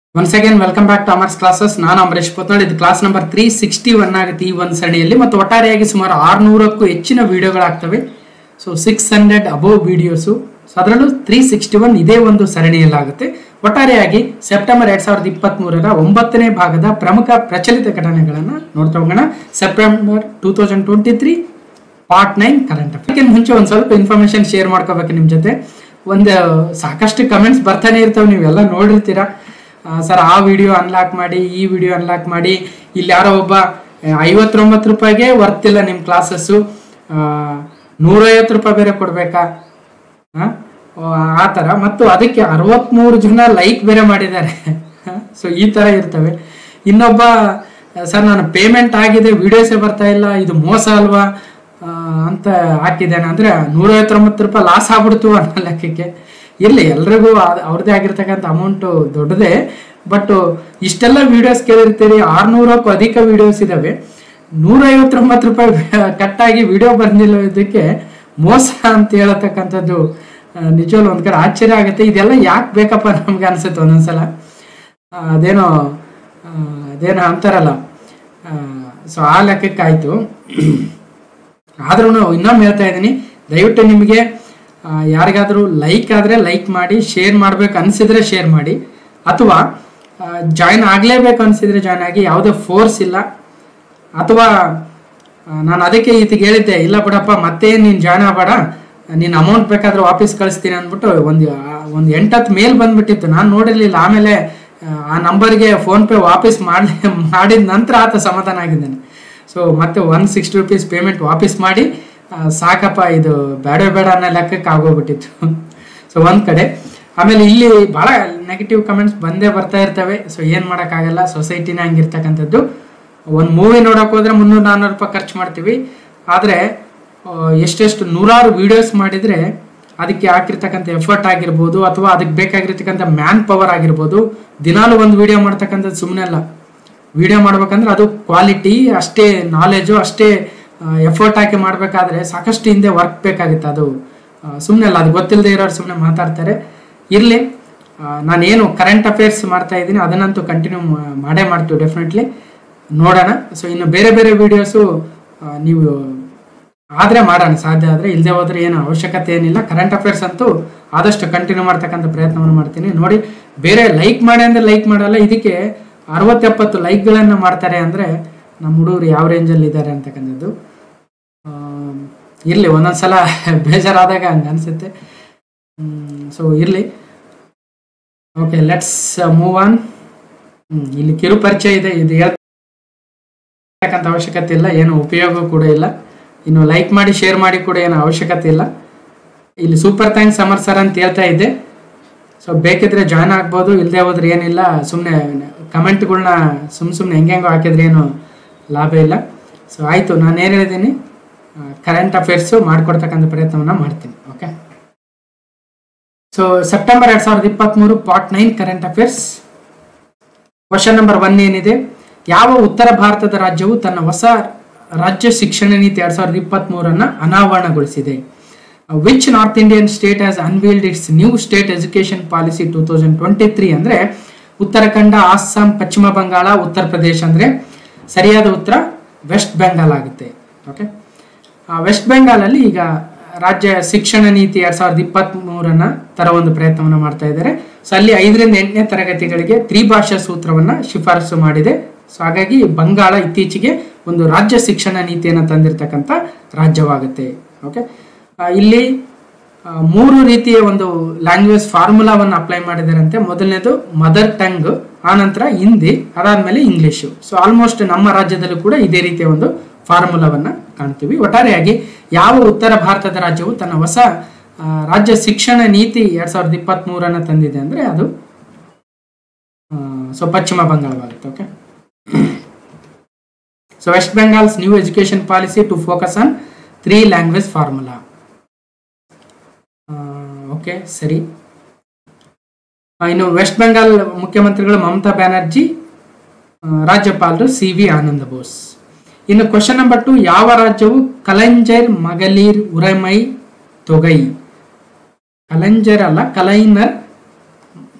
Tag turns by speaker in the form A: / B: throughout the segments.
A: Once again welcome back to Amar's classes ನಾನು ಅಂಬರೀಶ್ ಪೊತ್ನಾಳ್ ಇದು class number three sixty one ಆಗುತ್ತೆ ಈ ಒಂದು ಸರಣಿಯಲ್ಲಿ ಮತ್ತು ಒಟ್ಟಾರೆಯಾಗಿ ಸುಮಾರು ಆರುನೂರಕ್ಕೂ ಹೆಚ್ಚಿನ ವಿಡಿಯೋಗಳಾಗ್ತವೆ so six hundred above videos so ಅದರಲ್ಲೂ ತ್ರೀ ಸಿಕ್ಸ್ಟಿ ಒನ್ ಇದೇ ಒಂದು ಸರಣಿಯಲ್ಲಾಗುತ್ತೆ ಒಟ್ಟಾರೆಯಾಗಿ ಸೆಪ್ಟೆಂಬರ್ ಎರಡ್ ಸಾವಿರದ ಇಪ್ಪತ್ತ್ ಮೂರರ ಒಂಬತ್ತನೇ ಭಾಗದ ಪ್ರಮುಖ ಪ್ರಚಲಿತ ಘಟನೆಗಳನ್ನು ನೋಡ್ತಾ ಹೋಗೋಣ September two thousand twenty three part nine current affair ಮುಂಚೆ ಒಂದು ಸ್ವಲ್ಪ ಇನ್ಫಾರ್ಮೇಶನ್ ಶೇರ್ ಮಾಡ್ಕೋಬೇಕು ನಿಮ್ಮ ಜೊತೆ ಒಂದು ಸಾಕಷ್ಟು ಕಮೆಂಟ್ಸ್ ಬರ್ತಾನೆ ಇರ್ತಾವೆ ನೀವೆಲ್ಲ ನೋಡಿರ್ತೀರಾ ಸರ್ ಆ ವಿಡಿಯೋ ಅನ್ಲಾಕ್ ಮಾಡಿ ಈ ವಿಡಿಯೋ ಅನ್ಲಾಕ್ ಮಾಡಿ ಇಲ್ಲಿ ಯಾರೋ ಒಬ್ಬ ಐವತ್ತೊಂಬತ್ತು ರೂಪಾಯಿಗೆ ವರ್ತಿಲ್ಲ ನಿಮ್ಮ ಕ್ಲಾಸಸ್ಸು ನೂರೈವತ್ತು ರೂಪಾಯಿ ಬೇರೆ ಕೊಡಬೇಕಾ ಆ ಥರ ಮತ್ತು ಅದಕ್ಕೆ ಅರವತ್ತ್ಮೂರು ಜನ ಲೈಕ್ ಬೇರೆ ಮಾಡಿದ್ದಾರೆ ಸೊ ಈ ಥರ ಇರ್ತವೆ ಇನ್ನೊಬ್ಬ ಸರ್ ನಾನು ಪೇಮೆಂಟ್ ಆಗಿದೆ ವಿಡಿಯೋಸೇ ಬರ್ತಾ ಇಲ್ಲ ಇದು ಮೋಸ ಅಲ್ವಾ ಆ, ಅಂತ ಹಾಕಿದ್ದೇನೆ ಅಂದರೆ ನೂರೈವತ್ತೊಂಬತ್ತು ರೂಪಾಯಿ ಲಾಸ್ ಆಗ್ಬಿಡ್ತು ಅನ್ನೋ ಲೆಕ್ಕಕ್ಕೆ ಇರಲಿ ಎಲ್ರಿಗೂ ಅದ್- ಅವ್ರದ್ದೇ ಆಗಿರ್ತಕ್ಕಂಥ ಅಮೌಂಟು ದೊಡ್ಡದೇ ಬಟ್ ಇಷ್ಟೆಲ್ಲ ವಿಡಿಯೋಸ್ ಕೇಳಿರ್ತೀರಿ ಆರ್ನೂರಕ್ಕೂ ಅಧಿಕ ವಿಡಿಯೋಸ್ ಇದಾವೆ ನೂರೈವತ್ತೊಂಬತ್ತು ರೂಪಾಯಿ ಕಟ್ಟಾಗಿ ವಿಡಿಯೋ ಬಂದಿಲ್ಲ ಇದಕ್ಕೆ ಮೋಸ ಅಂತ ಹೇಳತಕ್ಕಂಥದ್ದು ಆ, ನಿಜವಾಗ್ಲೂ ಒಂದ್ ಕಡೆ ಆಶ್ಚರ್ಯ ಆಗುತ್ತೆ ಇದೆಲ್ಲ ಯಾಕೆ ಬೇಕಪ್ಪ ನಮ್ಗೆ ಅನ್ಸುತ್ತೆ ಒಂದೊಂದ್ಸಲ ಆ, ಅದೇನೋ ಆ, ಅದೇನೋ ಅಂತಾರಲ್ಲ ಸೊ ಆ ಲೆಕ್ಕಕ್ಕಾಯ್ತು ಆದ್ರೂ ಇನ್ನೊಮ್ಮೆ ಹೇಳ್ತಾ ಇದ್ದೀನಿ ದಯವಿಟ್ಟು ನಿಮಗೆ ಆ, ಯಾರಿಗಾದ್ರೂ ಲೈಕ್ ಆದರೆ ಲೈಕ್ ಮಾಡಿ ಶೇರ್ ಮಾಡ್ಬೇಕು ಅನಿಸಿದ್ರೆ ಶೇರ್ ಮಾಡಿ ಅಥವಾ ಜಾಯ್ನ್ ಆಗಲೇಬೇಕು ಅನಿಸಿದ್ರೆ ಜಾಯ್ನ್ ಆಗಿ ಯಾವುದೇ ಫೋರ್ಸ್ ಇಲ್ಲ ಅಥವಾ ಆ, ನಾನು ಅದಕ್ಕೆ ಈತಿಗೆ ಹೇಳಿದ್ದೆ ಇಲ್ಲ ಬಿಡಪ್ಪ ಮತ್ತೆ ನೀನು ಜಾಯ್ನ್ ಆಗಬೇಡ ನೀನು ಅಮೌಂಟ್ ಬೇಕಾದ್ರೆ ವಾಪಸ್ ಕಳಿಸ್ತೀನಿ ಅಂದ್ಬಿಟ್ಟು ಒಂದು ಒಂದು ಎಂಟತ್ತು ಮೇಲ್ ಬಂದ್ಬಿಟ್ಟಿತ್ತು ನಾನು ನೋಡಿರ್ಲಿಲ್ಲ ಆಮೇಲೆ ಆ, ಆ ನಂಬರ್ಗೆ ಫೋನ್ಪೇ ವಾಪಸ್ ಮಾಡಿ ಮಾಡಿದ ನಂತರ ಆತ ಸಮಾಧಾನ ಆಗಿದ್ದಾನೆ ಸೊ ಮತ್ತೆ ಒನ್ ಸಿಕ್ಸ್ಟಿ ರುಪೀಸ್ ಪೇಮೆಂಟ್ ವಾಪಸ್ ಮಾಡಿ ಆ, ಸಾಕಪ್ಪ ಇದು ಬೇಡ ಬೇಡ ಅನ್ನೋ ಲೆಕ್ಕಕ್ಕೆ ಆಗೋಗ್ಬಿಟ್ಟಿತ್ತು ಸೊ ಒಂದು ಕಡೆ ಆಮೇಲೆ ಇಲ್ಲಿ ಭಾಳ ನೆಗೆಟಿವ್ ಕಮೆಂಟ್ಸ್ ಬಂದೇ ಬರ್ತಾ ಇರ್ತವೆ ಸೊ ಏನು ಮಾಡೋಕ್ಕಾಗಲ್ಲ ಸೊಸೈಟಿನೇ ಹಂಗಿರ್ತಕ್ಕಂಥದ್ದು ಒಂದು ಮೂವಿ ನೋಡೋಕೆ ಹೋದ್ರೆ ಮುನ್ನೂರು ನಾನ್ನೂರು ರೂಪಾಯಿ ಖರ್ಚು ಮಾಡ್ತೀವಿ ಆದರೆ ಎಷ್ಟೆಷ್ಟು ನೂರಾರು ವಿಡಿಯೋಸ್ ಮಾಡಿದರೆ ಅದಕ್ಕೆ ಹಾಕಿರ್ತಕ್ಕಂಥ ಎಫರ್ಟ್ ಆಗಿರ್ಬೋದು ಅಥವಾ ಅದಕ್ಕೆ ಬೇಕಾಗಿರ್ತಕ್ಕಂಥ ಮ್ಯಾನ್ ಪವರ್ ಆಗಿರ್ಬೋದು ದಿನಾಲು ಒಂದು ವಿಡಿಯೋ ಮಾಡ್ತಕ್ಕಂಥದ್ದು ಸುಮ್ಮನೆ ಅಲ್ಲ ವಿಡಿಯೋ ಮಾಡ್ಬೇಕಂದ್ರೆ ಅದು ಕ್ವಾಲಿಟಿ ಅಷ್ಟೇ ನಾಲೆಜು ಅಷ್ಟೇ ಎಫರ್ಟ್ ಹಾಕಿ ಮಾಡಬೇಕಾದ್ರೆ ಸಾಕಷ್ಟು ಹಿಂದೆ ವರ್ಕ್ ಬೇಕಾಗುತ್ತೆ ಅದು ಸುಮ್ಮನೆ ಅಲ್ಲ ಅದು ಗೊತ್ತಿಲ್ಲದೆ ಇರೋರು ಸುಮ್ಮನೆ ಮಾತಾಡ್ತಾರೆ ಇರಲಿ ನಾನೇನು ಕರೆಂಟ್ ಅಫೇರ್ಸ್ ಮಾಡ್ತಾ ಇದ್ದೀನಿ ಅದನ್ನಂತೂ ಕಂಟಿನ್ಯೂ ಮಾಡೇ ಮಾಡ್ತೀವಿ ಡೆಫಿನೆಟ್ಲಿ ನೋಡೋಣ ಸೊ ಇನ್ನು ಬೇರೆ ಬೇರೆ ವಿಡಿಯೋಸು ನೀವು ಆದರೆ ಮಾಡೋಣ ಸಾಧ್ಯ ಆದರೆ ಇಲ್ಲದೆ ಹೋದರೆ ಏನು ಅವಶ್ಯಕತೆ ಏನಿಲ್ಲ ಕರೆಂಟ್ ಅಫೇರ್ಸ್ ಅಂತೂ ಆದಷ್ಟು ಕಂಟಿನ್ಯೂ ಮಾಡ್ತಕ್ಕಂಥ ಪ್ರಯತ್ನವನ್ನು ಮಾಡ್ತೀನಿ ನೋಡಿ ಬೇರೆ ಲೈಕ್ ಮಾಡಿ ಅಂದರೆ ಲೈಕ್ ಮಾಡಲ್ಲ ಇದಕ್ಕೆ ಅರವತ್ತೆಪ್ಪತ್ತು ಲೈಕ್ಗಳನ್ನು ಮಾಡ್ತಾರೆ ಅಂದರೆ ನಮ್ಮ ಹುಡುಗರು ಯಾವ ರೇಂಜಲ್ಲಿ ಇದ್ದಾರೆ ಅಂತಕ್ಕಂಥದ್ದು ಇರಲಿ ಒಂದೊಂದ್ಸಲ ಬೇಜಾರಾದಾಗ ಹಂಗೆ ಅನಿಸುತ್ತೆ ಸೊ ಇರಲಿ ಓಕೆ ಲೆಟ್ಸ್ ಮೂವ್ ಆನ್ ಇಲ್ಲಿ ಕಿರು ಪರಿಚಯ ಇದೆ ಇದು ಹೇಳ್ತಕ್ಕಂಥ ಅವಶ್ಯಕತೆ ಇಲ್ಲ ಏನು ಉಪಯೋಗ ಕೂಡ ಇಲ್ಲ ಇನ್ನು ಲೈಕ್ ಮಾಡಿ ಶೇರ್ ಮಾಡಿ ಕೂಡ ಏನು ಅವಶ್ಯಕತೆ ಇಲ್ಲ ಇಲ್ಲಿ ಸೂಪರ್ ಥ್ಯಾಂಕ್ಸ್ ಸಮರ್ ಸರ್ ಅಂತ ಹೇಳ್ತಾ ಇದ್ದೆ ಸೊ ಬೇಕಿದ್ರೆ ಜಾಯ್ನ್ ಆಗ್ಬೋದು ಇಲ್ಲದೆ ಹೋದ್ರೆ ಏನಿಲ್ಲ ಸುಮ್ಮನೆ ಕಮೆಂಟ್ಗಳನ್ನ ಸುಮ್ಮ ಸುಮ್ಮನೆ ಹೆಂಗೆಂಗೋ ಹಾಕಿದ್ರೆ ಏನು ಲಾಭ ಇಲ್ಲ ಸೊ ಆಯಿತು ನಾನು ಏನು ಹೇಳಿದ್ದೀನಿ ಕರೆಂಟ್ ಅಫೇರ್ಸು ಮಾಡಿಕೊಡ್ತಕ್ಕಂಥ ಪ್ರಯತ್ನವನ್ನು ಮಾಡ್ತೀನಿ ಓಕೆ ಸೊ ಸೆಪ್ಟೆಂಬರ್ ಎರಡು ಸಾವಿರದ ಇಪ್ಪತ್ತ್ಮೂರು part nine current affairs question number one ಏನಿದೆ ಯಾವ ಉತ್ತರ ಭಾರತದ ರಾಜ್ಯವು ತನ್ನ ಹೊಸ ರಾಜ್ಯ ಶಿಕ್ಷಣ ನೀತಿ ಎರಡ್ ಸಾವಿರದ ಇಪ್ಪತ್ತ್ ಮೂರನ್ನ ಅನಾವರಣಗೊಳಿಸಿದೆ which North Indian state has unveiled its new state education policy two thousand twenty three ಅಂದ್ರೆ ಉತ್ತರಾಖಂಡ ಅಸ್ಸಾಂ ಪಶ್ಚಿಮ ಬಂಗಾಳ ಉತ್ತರ ಪ್ರದೇಶ ಅಂದ್ರೆ ಸರಿಯಾದ ಉತ್ತರ ವೆಸ್ಟ್ ಬೆಂಗಾಲ್ ಆಗುತ್ತೆ ಓಕೆ ವೆಸ್ಟ್ ಬೆಂಗಾಲಲ್ಲಿ ಈಗ ರಾಜ್ಯ ಶಿಕ್ಷಣ ನೀತಿ ಎರಡ್ ಸಾವಿರದ ಇಪ್ಪತ್ತ್ ಮೂರನ್ನ ತರ ಒಂದು ಪ್ರಯತ್ನವನ್ನು ಮಾಡ್ತಾ ಇದ್ದಾರೆ ಸೊ ಅಲ್ಲಿ ಐದರಿಂದ ಎಂಟನೇ ತರಗತಿಗಳಿಗೆ ತ್ರಿಭಾಷಾ ಸೂತ್ರವನ್ನ ಶಿಫಾರಸು ಮಾಡಿದೆ ಸೊ ಹಾಗಾಗಿ ಬಂಗಾಳ ಇತ್ತೀಚೆಗೆ ಒಂದು ರಾಜ್ಯ ಶಿಕ್ಷಣ ನೀತಿಯನ್ನು ತಂದಿರತಕ್ಕಂಥ ರಾಜ್ಯವಾಗುತ್ತೆ ಓಕೆ ಇಲ್ಲಿ ಆ, ಮೂರು ರೀತಿಯ ಒಂದು ಲ್ಯಾಂಗ್ವೇಜ್ ಫಾರ್ಮುಲಾವನ್ನು ಅಪ್ಲೈ ಮಾಡಿದಾರಂತೆ ಮೊದಲನೇದು ಮದರ್ ಟಂಗ್ ಆನಂತರ ಹಿಂದಿ ಅದಾದ್ಮೇಲೆ ಇಂಗ್ಲಿಷು ಸೊ ಆಲ್ಮೋಸ್ಟ್ ನಮ್ಮ ರಾಜ್ಯದಲ್ಲೂ ಕೂಡ ಇದೇ ರೀತಿಯ ಒಂದು ಫಾರ್ಮುಲಾವನ್ನ ಕಾಣ್ತೀವಿ ಒಟ್ಟಾರೆಯಾಗಿ ಯಾವ ಉತ್ತರ ಭಾರತದ ರಾಜ್ಯವು ತನ್ನ ಹೊಸ ಆ, ರಾಜ್ಯ ಶಿಕ್ಷಣ ನೀತಿ ಎರಡ್ ಸಾವಿರದ ಇಪ್ಪತ್ತ್ ಮೂರನ್ನ ತಂದಿದೆ ಅಂದ್ರೆ ಅದು ಸೊ ಪಶ್ಚಿಮ ಬಂಗಾಳವಾಗುತ್ತೆ okay so West Bengal's new education policy to focus on three language formula okay ಸರಿ ಆ, ಇನ್ನು ವೆಸ್ಟ್ ಬೆಂಗಾಲ್ ಮುಖ್ಯಮಂತ್ರಿಗಳು ಮಮತಾ ಬ್ಯಾನರ್ಜಿ ಆ, ರಾಜ್ಯಪಾಲರು ಸಿ ವಿ ಆನಂದ ಬೋಸ್ ಇನ್ನು ಕ್ವಶನ್ ನಂಬರ್ ಟು ಯಾವ ರಾಜ್ಯವು ಕಲಂಜರ್ ಮಗಲೀರ್ ಉರಮೈ ತೊಗೈ ಕಲಂಜರ್ ಅಲ್ಲ ಕಲೈನರ್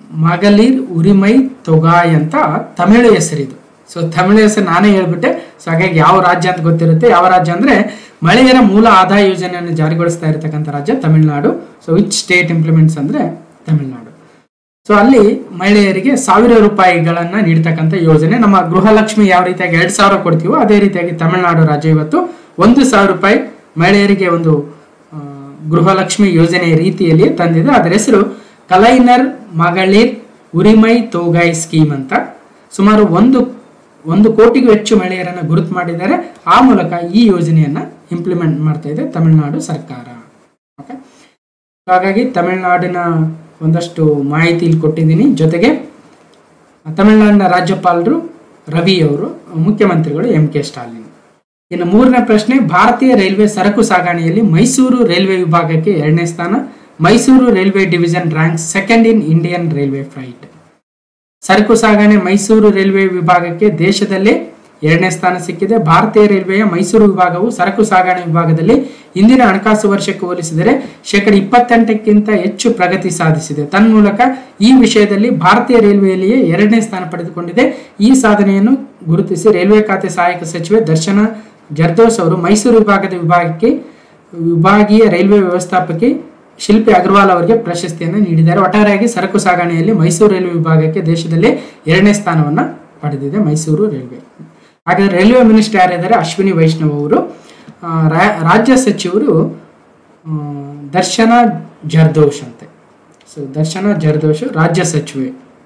A: ಮಗಲೀರ್ ಉರಿಮೈ ತೊಗಾಯ್ ಅಂತ ತಮಿಳು ಹೆಸರಿದು ಸೊ ತಮಿಳು ಹೆಸರು ನಾನೇ ಹೇಳ್ಬಿಟ್ಟೆ ಸೊ ಹಾಗಾಗಿ ಯಾವ ರಾಜ್ಯ ಅಂತ ಗೊತ್ತಿರುತ್ತೆ ಯಾವ ರಾಜ್ಯ ಅಂದ್ರೆ ಮಳೆಯರ ಮೂಲ ಆದಾಯ ಯೋಜನೆಯನ್ನು ಜಾರಿಗೊಳಿಸ್ತಾ ಇರತಕ್ಕಂಥ ರಾಜ್ಯ Tamil Nadu so which state implements ಅಂದ್ರೆ ತಮಿಳುನಾಡು ಸೊ ಅಲ್ಲಿ ಮಹಿಳೆಯರಿಗೆ ಸಾವಿರ ರೂಪಾಯಿಗಳನ್ನ ನೀಡ್ತಕ್ಕಂಥ ಯೋಜನೆ ನಮ್ಮ ಗೃಹಲಕ್ಷ್ಮಿ ಯಾವ ರೀತಿಯಾಗಿ ಎರಡ್ ಸಾವಿರ ಕೊಡ್ತೀವೋ ಅದೇ ರೀತಿಯಾಗಿ ತಮಿಳುನಾಡು ರಾಜ್ಯ ಇವತ್ತು ಒಂದು ಸಾವಿರ ರೂಪಾಯಿ ಮಹಿಳೆಯರಿಗೆ ಒಂದು ಆ, ಗೃಹಲಕ್ಷ್ಮಿ ಯೋಜನೆ ರೀತಿಯಲ್ಲಿ ತಂದಿದೆ ಅದರ ಹೆಸರು ಕಲೈನರ್ ಮಗಳಿರ್ ಉರಿಮೈ ತೋಗಾಯ್ ಸ್ಕೀಮ್ ಅಂತ ಸುಮಾರು ಒಂದು ಒಂದು ಕೋಟಿಗೂ ಹೆಚ್ಚು ಮಹಿಳೆಯರನ್ನು ಗುರುತು ಮಾಡಿದ್ದಾರೆ ಆ ಮೂಲಕ ಈ ಯೋಜನೆಯನ್ನ ಇಂಪ್ಲಿಮೆಂಟ್ ಮಾಡ್ತಾ ಇದೆ ತಮಿಳುನಾಡು ಸರ್ಕಾರ ಓಕೆ ಹಾಗಾಗಿ ತಮಿಳುನಾಡಿನ ಒಂದಷ್ಟು ಮಾಹಿತಿ ಇಲ್ಲಿ ಕೊಟ್ಟಿದ್ದೀನಿ ಜೊತೆಗೆ ತಮಿಳುನಾಡಿನ ರಾಜ್ಯಪಾಲರು ರವಿ ಅವರು ಮುಖ್ಯಮಂತ್ರಿಗಳು ಎಂ ಕೆ ಸ್ಟಾಲಿನ್ ಇನ್ನು ಮೂರನೇ ಪ್ರಶ್ನೆ ಭಾರತೀಯ ರೈಲ್ವೆ ಸರಕು ಸಾಗಣೆಯಲ್ಲಿ ಮೈಸೂರು ರೈಲ್ವೆ ವಿಭಾಗಕ್ಕೆ ಎರಡನೇ ಸ್ಥಾನ Mysuru railway division rank second in Indian railway freight ಸರಕು ಸಾಗಣೆ ಮೈಸೂರು ರೈಲ್ವೆ ವಿಭಾಗಕ್ಕೆ ದೇಶದಲ್ಲೇ ಎರಡನೇ ಸ್ಥಾನ ಸಿಕ್ಕಿದೆ ಭಾರತೀಯ ರೈಲ್ವೆಯ ಮೈಸೂರು ವಿಭಾಗವು ಸರಕು ಸಾಗಣೆ ವಿಭಾಗದಲ್ಲಿ ಇಂದಿನ ಹಣಕಾಸು ವರ್ಷಕ್ಕೆ ಹೋಲಿಸಿದರೆ ಶೇಕಡ ಇಪ್ಪತ್ತೆಂಟಕ್ಕಿಂತ ಹೆಚ್ಚು ಪ್ರಗತಿ ಸಾಧಿಸಿದೆ ತನ್ಮೂಲಕ ಈ ವಿಷಯದಲ್ಲಿ ಭಾರತೀಯ ರೈಲ್ವೆಯಲ್ಲಿಯೇ ಎರಡನೇ ಸ್ಥಾನ ಪಡೆದುಕೊಂಡಿದೆ ಈ ಸಾಧನೆಯನ್ನು ಗುರುತಿಸಿ ರೈಲ್ವೆ ಖಾತೆ ಸಹಾಯಕ ಸಚಿವೆ ದರ್ಶನ ಜರ್ದೋಸ್ ಅವರು ಮೈಸೂರು ವಿಭಾಗದ ವಿಭಾಗಕ್ಕೆ ವಿಭಾಗೀಯ ರೈಲ್ವೆ ವ್ಯವಸ್ಥಾಪಕಿ ಶಿಲ್ಪಿ ಅಗರ್ವಾಲ್ ಅವರಿಗೆ ಪ್ರಶಸ್ತಿಯನ್ನು ನೀಡಿದ್ದಾರೆ ಒಟ್ಟಾರೆಯಾಗಿ ಸರಕು ಸಾಗಣೆಯಲ್ಲಿ ಮೈಸೂರು ರೈಲ್ವೆ ವಿಭಾಗಕ್ಕೆ ದೇಶದಲ್ಲಿ ಎರಡನೇ ಸ್ಥಾನವನ್ನು ಪಡೆದಿದೆ ಮೈಸೂರು ರೈಲ್ವೆ ಹಾಗಾದ್ರೆ ರೈಲ್ವೆ ಮಿನಿಸ್ಟರ್ ಯಾರಿದ್ದಾರೆ ಅಶ್ವಿನಿ ವೈಷ್ಣವ್ ಅವರು ಆ, ರಾ- ರಾಜ್ಯ ಸಚಿವರು ಆ, ದರ್ಶನ ಜರ್ದೋಶ್ ಅಂತೆ ಸೊ ದರ್ಶನ ಜರ್ದೋಶ್ ರಾಜ್ಯ ಸಚಿವೆ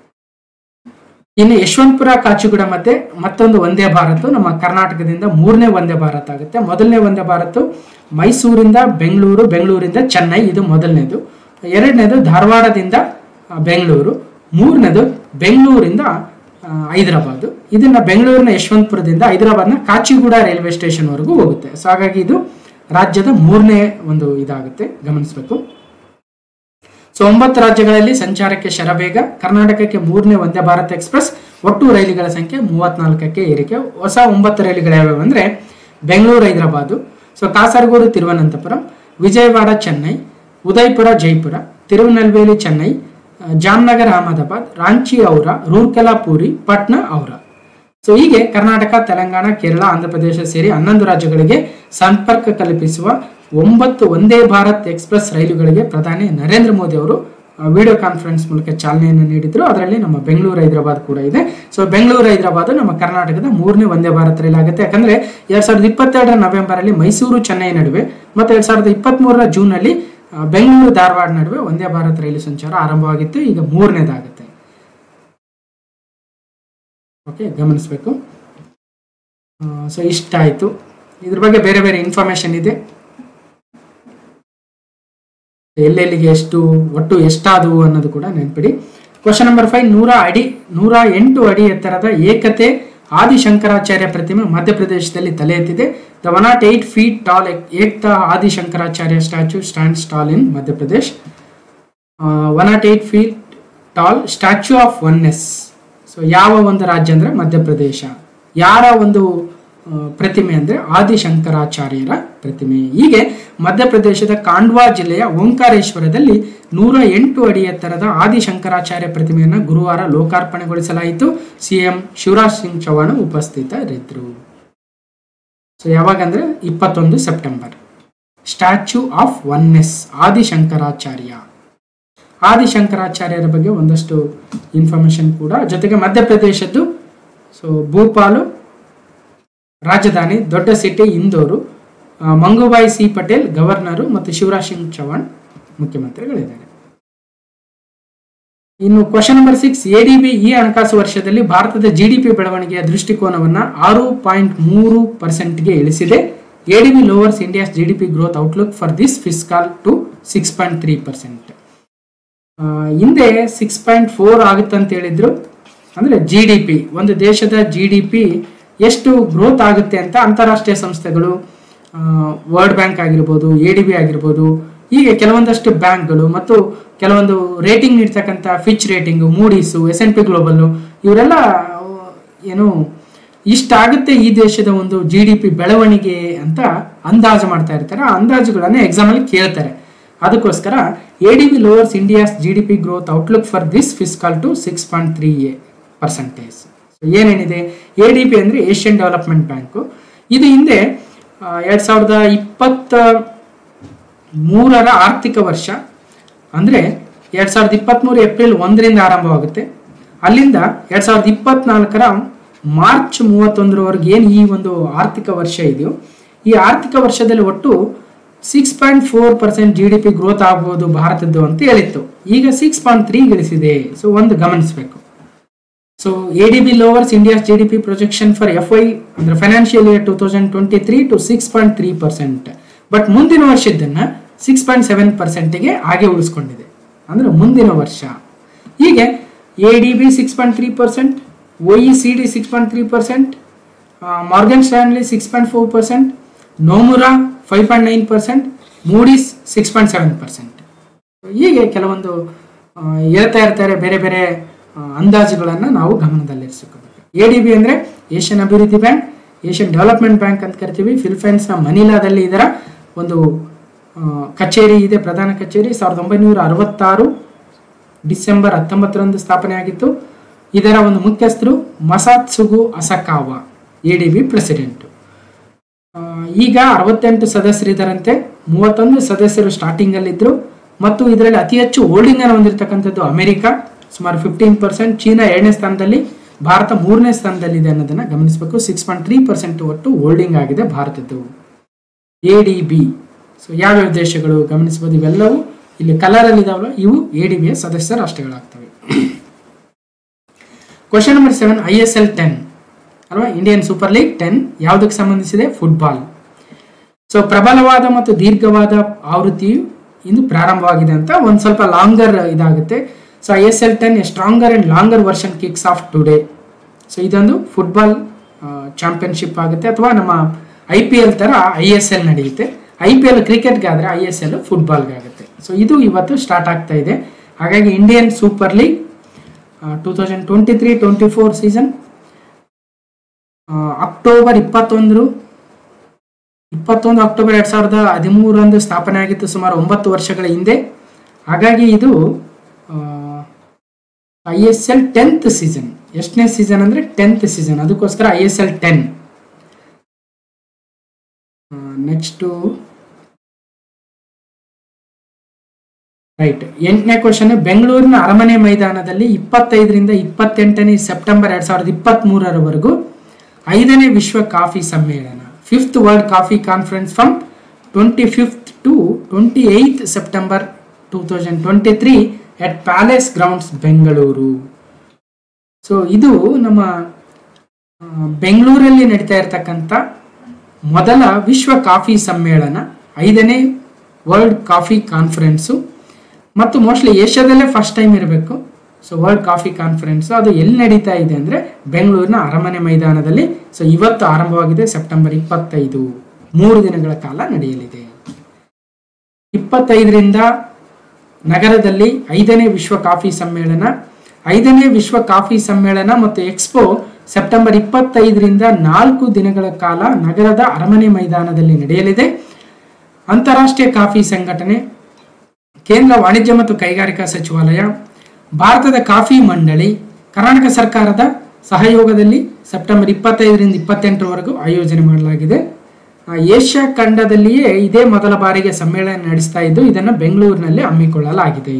A: ಇನ್ನು ಯಶವಂತಪುರ ಕಾಚಿಗುಡ ಮತ್ತೆ ಮತ್ತೊಂದು ವಂದೇ ಭಾರತ್ ನಮ್ಮ ಕರ್ನಾಟಕದಿಂದ ಮೂರನೇ ವಂದೇ ಭಾರತ್ ಆಗುತ್ತೆ ಮೊದಲನೇ ವಂದೇ ಭಾರತ್ ಮೈಸೂರಿಂದ ಬೆಂಗಳೂರು ಬೆಂಗಳೂರಿಂದ ಚೆನ್ನೈ ಇದು ಮೊದಲನೇದು ಎರಡನೇದು ಧಾರವಾಡದಿಂದ ಆ, ಬೆಂಗಳೂರು ಮೂರನೇದು ಬೆಂಗಳೂರಿಂದ ಆ, ಹೈದರಾಬಾದ್ ಇದನ್ನ ಬೆಂಗಳೂರಿನ ಯಶವಂತಪುರದಿಂದ ಹೈದರಾಬಾದ್ನ ಕಾಚಿಗೂಡ ರೈಲ್ವೆ ಸ್ಟೇಷನ್ ವರೆಗೂ ಹೋಗುತ್ತೆ ಸೊ ಹಾಗಾಗಿ ಇದು ರಾಜ್ಯದ ಮೂರನೇ ಒಂದು ಇದಾಗುತ್ತೆ ಗಮನಿಸಬೇಕು ಸೊ ಒಂಬತ್ತು ರಾಜ್ಯಗಳಲ್ಲಿ ಸಂಚಾರಕ್ಕೆ ಶರಬೇಗ ಕರ್ನಾಟಕಕ್ಕೆ ಮೂರನೇ ವಂದೇ ಭಾರತ್ ಎಕ್ಸ್ಪ್ರೆಸ್ ಒಟ್ಟು ರೈಲುಗಳ ಸಂಖ್ಯೆ ಮೂವತ್ನಾಲ್ಕಕ್ಕೆ ಏರಿಕೆ ಹೊಸ ಒಂಬತ್ತು ರೈಲುಗಳು ಯಾವ್ಯಾವು ಅಂದ್ರೆ ಬೆಂಗಳೂರು ಹೈದರಾಬಾದು ಸೊ ಕಾಸರಗೋಡು ತಿರುವನಂತಪುರಂ ವಿಜಯವಾಡ ಚೆನ್ನೈ ಉದಯಪುರ ಜೈಪುರ ತಿರುವನಲ್ವೇಲಿ ಚೆನ್ನೈ ಆ, ಜಾಮ್ನಗರ್ ಅಹಮದಾಬಾದ್ ರಾಂಚಿ ಔರ ರೂರ್ಕೆಲಾ ಪೂರಿ ಪಟ್ನಾ ಔರ ಸೊ ಹೀಗೆ ಕರ್ನಾಟಕ ತೆಲಂಗಾಣ ಕೇರಳ ಆಂಧ್ರಪ್ರದೇಶ ಸೇರಿ ಹನ್ನೊಂದು ರಾಜ್ಯಗಳಿಗೆ ಸಂಪರ್ಕ ಕಲ್ಪಿಸುವ ಒಂಬತ್ತು ಒಂದೇ ಭಾರತ್ ಎಕ್ಸ್ಪ್ರೆಸ್ ರೈಲುಗಳಿಗೆ ಪ್ರಧಾನಿ ನರೇಂದ್ರ ಮೋದಿ ಅವರು ವಿಡಿಯೋ ಕಾನ್ಫರೆನ್ಸ್ ಮೂಲಕ ಚಾಲನೆಯನ್ನು ನೀಡಿದ್ರು ಅದರಲ್ಲಿ ನಮ್ಮ ಬೆಂಗಳೂರು ಹೈದರಾಬಾದ್ ಕೂಡ ಇದೆ ಸೊ ಬೆಂಗಳೂರು ಹೈದರಾಬಾದ್ ನಮ್ಮ ಕರ್ನಾಟಕದ ಮೂರನೇ ಒಂದೇ ಭಾರತ್ ರೈಲು ಆಗುತ್ತೆ ಯಾಕಂದ್ರೆ ಎರಡ್ ಸಾವಿರದ ಇಪ್ಪತ್ತೆರಡರ ನವೆಂಬರ್ ಅಲ್ಲಿ ಮೈಸೂರು ಚೆನ್ನೈ ನಡುವೆ ಮತ್ತು ಎರಡ್ ಸಾವಿರದ ಇಪ್ಪತ್ತ್ ಮೂರರ ಜೂನ್ ಅಲ್ಲಿ ಆ, ಬೆಂಗಳೂರು ಧಾರವಾಡ ನಡುವೆ ಒಂದೇ ಭಾರತ್ ರೈಲು ಸಂಚಾರ ಆರಂಭವಾಗಿತ್ತು ಈಗ ಮೂರನೇದಾಗುತ್ತೆ ಓಕೆ ಗಮನಿಸಬೇಕು ಸೊ ಇಷ್ಟ ಆಯಿತು ಇದ್ರ ಬಗ್ಗೆ ಬೇರೆ ಬೇರೆ ಇನ್ಫಾರ್ಮೇಶನ್ ಇದೆ ಎಲ್ಲೆಲ್ಲಿಗೆ ಎಷ್ಟು ಒಟ್ಟು ಎಷ್ಟಾದವು ಅನ್ನೋದು ಕೂಡ ನೆನ್ಪಿಡಿ ಕ್ವಶನ್ ನಂಬರ್ ಫೈವ್ ನೂರ ಅಡಿ ನೂರ ಎಂಟು ಅಡಿ ಎತ್ತರದ ಏಕತೆ ಆದಿಶಂಕರಾಚಾರ್ಯ ಪ್ರತಿಮೆ ಮಧ್ಯಪ್ರದೇಶದಲ್ಲಿ ತಲೆ ಎತ್ತಿದೆ the one not eight feet tall Ekta Adi Shankaracharya statue stands tall in Madhya Pradesh one not eight feet tall statue of oneness so ಯಾವ ಒಂದು ರಾಜ್ಯ ಅಂದ್ರೆ ಮಧ್ಯಪ್ರದೇಶ ಯಾರ ಒಂದು ಆ, ಪ್ರತಿಮೆ ಅಂದ್ರೆ ಆದಿಶಂಕರಾಚಾರ್ಯರ ಪ್ರತಿಮೆ ಹೀಗೆ ಮಧ್ಯಪ್ರದೇಶದ ಕಾಂಡ್ವಾ ಜಿಲ್ಲೆಯ ಓಂಕಾರೇಶ್ವರದಲ್ಲಿ ನೂರ ಎಂಟು ಅಡಿ ಎತ್ತರದ ಆದಿಶಂಕರಾಚಾರ್ಯ ಪ್ರತಿಮೆಯನ್ನು ಗುರುವಾರ ಲೋಕಾರ್ಪಣೆಗೊಳಿಸಲಾಯಿತು ಸಿಎಂ ಶಿವರಾಜ್ ಸಿಂಗ್ ಚೌಹಾಣ್ ಉಪಸ್ಥಿತರಿದ್ದರು ಸೊ ಯಾವಾಗಂದ್ರೆ ಇಪ್ಪತ್ತೊಂದು September statue of oneness Adi Shankaracharya ಆದಿಶಂಕರಾಚಾರ್ಯರ ಬಗ್ಗೆ ಒಂದಷ್ಟು ಇನ್ಫಾರ್ಮೇಶನ್ ಕೂಡ ಜೊತೆಗೆ ಮಧ್ಯಪ್ರದೇಶದ್ದು ಸೊ ಭೂಪಾಲು ರಾಜಧಾನಿ ದೊಡ್ಡ ಸಿಟಿ ಇಂದೋರು ಆ, ಮಂಗುಬಾಯಿ ಸಿ ಪಟೇಲ್ ಗವರ್ನರು ಮತ್ತು ಶಿವರಾಜ್ ಸಿಂಗ್ ಚೌಹಾಣ್ ಮುಖ್ಯಮಂತ್ರಿಗಳಿದ್ದಾರೆ ಇನ್ನು ಕ್ವಶನ್ ನಂಬರ್ ಸಿಕ್ಸ್ ಎಡಿಬಿ ಈ ಹಣಕಾಸು ವರ್ಷದಲ್ಲಿ ಭಾರತದ ಜಿಡಿಪಿ ಬೆಳವಣಿಗೆಯ ದೃಷ್ಟಿಕೋನವನ್ನ ಆರು ಪಾಯಿಂಟ್ ಮೂರು ಪರ್ಸೆಂಟ್ಗೆ ಇಳಿಸಿದೆ ADB lowers India's GDP growth outlook for this fiscal to six point three percent ಹಿಂದೆ ಸಿಕ್ಸ್ ಪಾಯಿಂಟ್ ಫೋರ್ ಆಗುತ್ತೆ ಅಂತ ಹೇಳಿದ್ರು ಅಂದ್ರೆ ಜಿ ಡಿ ಪಿ ಒಂದು ದೇಶದ ಜಿ ಡಿ ಪಿ ಎಷ್ಟು ಗ್ರೋತ್ ಆಗುತ್ತೆ ಅಂತ ಅಂತಾರಾಷ್ಟ್ರೀಯ ಸಂಸ್ಥೆಗಳು ವರ್ಲ್ಡ್ ಬ್ಯಾಂಕ್ ಆಗಿರ್ಬೋದು ಎ ಡಿ ಬಿ ಆಗಿರ್ಬೋದು ಹೀಗೆ ಕೆಲವೊಂದಷ್ಟು ಬ್ಯಾಂಕ್ಗಳು ಮತ್ತು ಕೆಲವೊಂದು ರೇಟಿಂಗ್ ನೀಡ್ತಕ್ಕಂಥ Fitch rating Moody's S N P global ಇವರೆಲ್ಲ ಆ, ಏನು ಇಷ್ಟಾಗುತ್ತೆ ಈ ದೇಶದ ಒಂದು ಜಿ ಡಿ ಪಿ ಬೆಳವಣಿಗೆ ಅಂತ ಅಂದಾಜು ಮಾಡ್ತಾ ಇರ್ತಾರೆ ಆ ಅಂದಾಜುಗಳನ್ನೇ ಎಕ್ಸಾಮಲ್ಲಿ ಕೇಳ್ತಾರೆ ಅದಕ್ಕೋಸ್ಕರ A D B lowers India's G D P growth outlook for this fiscal to six point three a percentage ಏನೇನಿದೆ ಎ ಡಿ ಪಿ ಅಂದರೆ ಏಷ್ಯನ್ ಡೆವಲಪ್ಮೆಂಟ್ ಬ್ಯಾಂಕು ಇದು ಹಿಂದೆ ಎರಡು ಸಾವಿರದ ಇಪ್ಪತ್ತ ಮೂರರ ಆರ್ಥಿಕ ವರ್ಷ ಅಂದರೆ ಎರಡು ಸಾವಿರದ ಇಪ್ಪತ್ತ್ಮೂರು ಏಪ್ರಿಲ್ ಒಂದರಿಂದ ಆರಂಭವಾಗುತ್ತೆ ಅಲ್ಲಿಂದ ಎರಡು ಸಾವಿರದ ಇಪ್ಪತ್ನಾಲ್ಕರ ಮಾರ್ಚ್ ಮೂವತ್ತೊಂದರವರೆಗೆ ಏನು ಈ ಒಂದು ಆರ್ಥಿಕ ವರ್ಷ ಇದೆಯೋ ಈ ಆರ್ಥಿಕ ವರ್ಷದಲ್ಲಿ ಒಟ್ಟು six point four percent G D P growth ಆಗ್ಬೋದು ಭಾರತದ್ದು ಅಂತ ಹೇಳಿತ್ತು ಈಗ ಸಿಕ್ಸ್ ಪಾಯಿಂಟ್ ತ್ರೀ ಗಳಿಸಿದೆ ಸೊ ಒಂದು ಗಮನಿಸಬೇಕು so A D B lowers India's G D P projection for F I ಅಂದ್ರೆ financial year two thousand twenty three to six point three percent but ಮುಂದಿನ ವರ್ಷದ್ದನ್ನ ಸಿಕ್ಸ್ ಪಾಯಿಂಟ್ ಸೆವೆನ್ ಪರ್ಸೆಂಟ್ಗೆ ಹಾಗೆ ಉಳಿಸ್ಕೊಂಡಿದೆ ಅಂದ್ರೆ ಮುಂದಿನ ವರ್ಷ ಹೀಗೆ A D B six point three percent O E C D six point three percent Morgan Stanley six point four percent Nomura five point nine percent Moody's six point seven percent ಹೀಗೆ ಕೆಲವೊಂದು ಆ, ಹೇಳ್ತಾ ಇರ್ತಾರೆ ಬೇರೆ ಬೇರೆ ಆ, ಅಂದಾಜುಗಳನ್ನು ನಾವು ಗಮನದಲ್ಲಿರಿಸಿಕೋಬೇಕು ಎ ಡಿ ಬಿ ಅಂದರೆ ಏಷ್ಯನ್ ಅಭಿವೃದ್ಧಿ ಬ್ಯಾಂಕ್ ಏಷ್ಯನ್ ಡೆವಲಪ್ಮೆಂಟ್ ಬ್ಯಾಂಕ್ ಅಂತ ಕರಿತೀವಿ ಫಿಲಿಪೈನ್ಸ್ನ ಮನಿಲಾದಲ್ಲಿ ಇದರ ಒಂದು ಆ, ಕಚೇರಿ ಇದೆ ಪ್ರಧಾನ ಕಚೇರಿ ಸಾವಿರದ ಒಂಬೈನೂರ ಅರವತ್ತಾರು ಡಿಸೆಂಬರ್ ಹತ್ತೊಂಬತ್ತರಂದು ಸ್ಥಾಪನೆ ಆಗಿತ್ತು ಇದರ ಒಂದು ಮುಖ್ಯಸ್ಥರು Masatsugu Asakawa A D B president ಆ, ಈಗ ಅರವತ್ತೆಂಟು ಸದಸ್ಯರಿದ್ದರಂತೆ ಮೂವತ್ತೊಂದು ಸದಸ್ಯರು ಸ್ಟಾರ್ಟಿಂಗ್ ಅಲ್ಲಿ ಇದ್ರು ಮತ್ತು ಇದರಲ್ಲಿ ಅತಿ ಹೆಚ್ಚು ಹೋಲ್ಡಿಂಗ್ ಅನ್ನು ಹೊಂದಿರತಕ್ಕಂಥದ್ದು ಅಮೆರಿಕ ಸುಮಾರು ಫಿಫ್ಟೀನ್ ಪರ್ಸೆಂಟ್ ಚೀನಾ ಎರಡನೇ ಸ್ಥಾನದಲ್ಲಿ ಭಾರತ ಮೂರನೇ ಸ್ಥಾನದಲ್ಲಿದೆ ಅನ್ನೋದನ್ನ ಗಮನಿಸಬೇಕು ಸಿಕ್ಸ್ ಪಾಯಿಂಟ್ ತ್ರೀ ಪರ್ಸೆಂಟ್ ಒಟ್ಟು ಹೋಲ್ಡಿಂಗ್ ಆಗಿದೆ ಭಾರತದ್ದು ಎ ಡಿ ಬಿ ಸೊ ಯಾವ್ಯಾವ ದೇಶಗಳು ಗಮನಿಸಬಹುದು ಇವೆಲ್ಲವೂ ಇಲ್ಲಿ ಕಲರ್ ಅಲ್ಲಿ ಇದಾವಲ್ಲ ಇವು ಎ ಡಿ ಬಿಯ ಸದಸ್ಯ ರಾಷ್ಟ್ರಗಳಾಗ್ತವೆ question number seven I S L ten ಅಲ್ವಾ ಇಂಡಿಯನ್ ಸೂಪರ್ ಲೀಗ್ ಟೆನ್ ಯಾವುದಕ್ಕೆ ಸಂಬಂಧಿಸಿದೆ ಫುಟ್ಬಾಲ್ ಸೊ ಪ್ರಬಲವಾದ ಮತ್ತು ದೀರ್ಘವಾದ ಆವೃತ್ತಿಯು ಇಂದು ಪ್ರಾರಂಭವಾಗಿದೆ ಅಂತ ಒಂದು ಸ್ವಲ್ಪ ಲಾಂಗರ್ ಇದಾಗುತ್ತೆ so I S L ten a stronger and longer version kicks off today so ಇದೊಂದು ಫುಟ್ಬಾಲ್ ಚಾಂಪಿಯನ್ಶಿಪ್ ಆಗುತ್ತೆ ಅಥವಾ ನಮ್ಮ ಐ ಪಿ ಎಲ್ ಥರ ಐ ಎಸ್ ಎಲ್ ನಡೆಯುತ್ತೆ ಐ ಪಿ ಎಲ್ ಕ್ರಿಕೆಟ್ಗೆ ಆದರೆ ಐ ಎಸ್ ಎಲ್ ಫುಟ್ಬಾಲ್ಗೆ ಆಗುತ್ತೆ ಸೊ ಇದು ಇವತ್ತು ಸ್ಟಾರ್ಟ್ ಆಗ್ತಾ ಇದೆ ಹಾಗಾಗಿ Indian super league two thousand twenty three twenty four season October ಇಪ್ಪತ್ತೊಂದರು ಇಪ್ಪತ್ತೊಂದು ಅಕ್ಟೋಬರ್ ಎರಡು ಸಾವಿರದ ಹದಿಮೂರರಂದು ಸ್ಥಾಪನೆ ಆಗಿತ್ತು ಸುಮಾರು ಒಂಬತ್ತು ವರ್ಷಗಳ ಹಿಂದೆ ಹಾಗಾಗಿ ಇದು I S L tenth season ಎಷ್ಟನೇ ಸೀಸನ್ ಅಂದರೆ ಟೆಂತ್ ಸೀಸನ್ ಅದಕ್ಕೋಸ್ಕರ I S L ten next right ಎಂಟನೇ ಕ್ವಶನ್ ಬೆಂಗಳೂರಿನ ಅರಮನೆ ಮೈದಾನದಲ್ಲಿ ಇಪ್ಪತ್ತೈದರಿಂದ ಇಪ್ಪತ್ತೆಂಟನೇ ಸೆಪ್ಟೆಂಬರ್ ಎರಡ್ ಸಾವಿರದ ಇಪ್ಪತ್ತ್ ಮೂರರವರೆಗೂ ಐದನೇ ವಿಶ್ವ ಕಾಫಿ ಸಮ್ಮೇಳನ fifth world coffee conference from twenty fifth to twenty eighth September two thousand twenty three at palace grounds Bengaluru so ಇದು ನಮ್ಮ ಆ, ಬೆಂಗಳೂರಲ್ಲಿ ನಡೀತಾ ಇರತಕ್ಕಂಥ ಮೊದಲ ವಿಶ್ವ ಕಾಫಿ ಸಮ್ಮೇಳನ ಐದನೇ ವರ್ಲ್ಡ್ ಕಾಫಿ ಕಾನ್ಫರೆನ್ಸು ಮತ್ತು ಮೋಸ್ಟ್ಲಿ ಏಷ್ಯಾದಲ್ಲೇ ಫಸ್ಟ್ ಟೈಮ್ ಇರಬೇಕು ಸೊ ವರ್ಲ್ಡ್ ಕಾಫಿ ಕಾನ್ಫರೆನ್ಸ್ ಅದು ಎಲ್ಲಿ ನಡೀತಾ ಇದೆ ಅಂದರೆ ಬೆಂಗಳೂರಿನ ಅರಮನೆ ಮೈದಾನದಲ್ಲಿ ಸೊ ಇವತ್ತು ಆರಂಭವಾಗಿದೆ ಸೆಪ್ಟೆಂಬರ್ ಇಪ್ಪತ್ತೈದು ಮೂರು ದಿನಗಳ ಕಾಲ ನಡೆಯಲಿದೆ ಇಪ್ಪತ್ತೈದರಿಂದ ನಗರದಲ್ಲಿ ಐದನೇ ವಿಶ್ವ ಕಾಫಿ ಸಮ್ಮೇಳನ ಐದನೇ ವಿಶ್ವ ಕಾಫಿ ಸಮ್ಮೇಳನ ಮತ್ತು ಎಕ್ಸ್ಪೋ ಸೆಪ್ಟೆಂಬರ್ ಇಪ್ಪತ್ತೈದರಿಂದ ನಾಲ್ಕು ದಿನಗಳ ಕಾಲ ನಗರದ ಅರಮನೆ ಮೈದಾನದಲ್ಲಿ ನಡೆಯಲಿದೆ ಅಂತಾರಾಷ್ಟ್ರೀಯ ಕಾಫಿ ಸಂಘಟನೆ ಕೇಂದ್ರ ವಾಣಿಜ್ಯ ಮತ್ತು ಕೈಗಾರಿಕಾ ಸಚಿವಾಲಯ ಭಾರತದ ಕಾಫಿ ಮಂಡಳಿ ಕರ್ನಾಟಕ ಸರ್ಕಾರದ ಸಹಯೋಗದಲ್ಲಿ ಸೆಪ್ಟೆಂಬರ್ ಇಪ್ಪತ್ತೈದರಿಂದ ಇಪ್ಪತ್ತೆಂಟರವರೆಗೂ ಆಯೋಜನೆ ಮಾಡಲಾಗಿದೆ ಆ, ಏಷ್ಯಾ ಖಂಡದಲ್ಲಿಯೇ ಇದೇ ಮೊದಲ ಬಾರಿಗೆ ಸಮ್ಮೇಳನ ನಡೆಸ್ತಾ ಇದ್ದು ಇದನ್ನು ಬೆಂಗಳೂರಿನಲ್ಲಿ ಹಮ್ಮಿಕೊಳ್ಳಲಾಗಿದೆ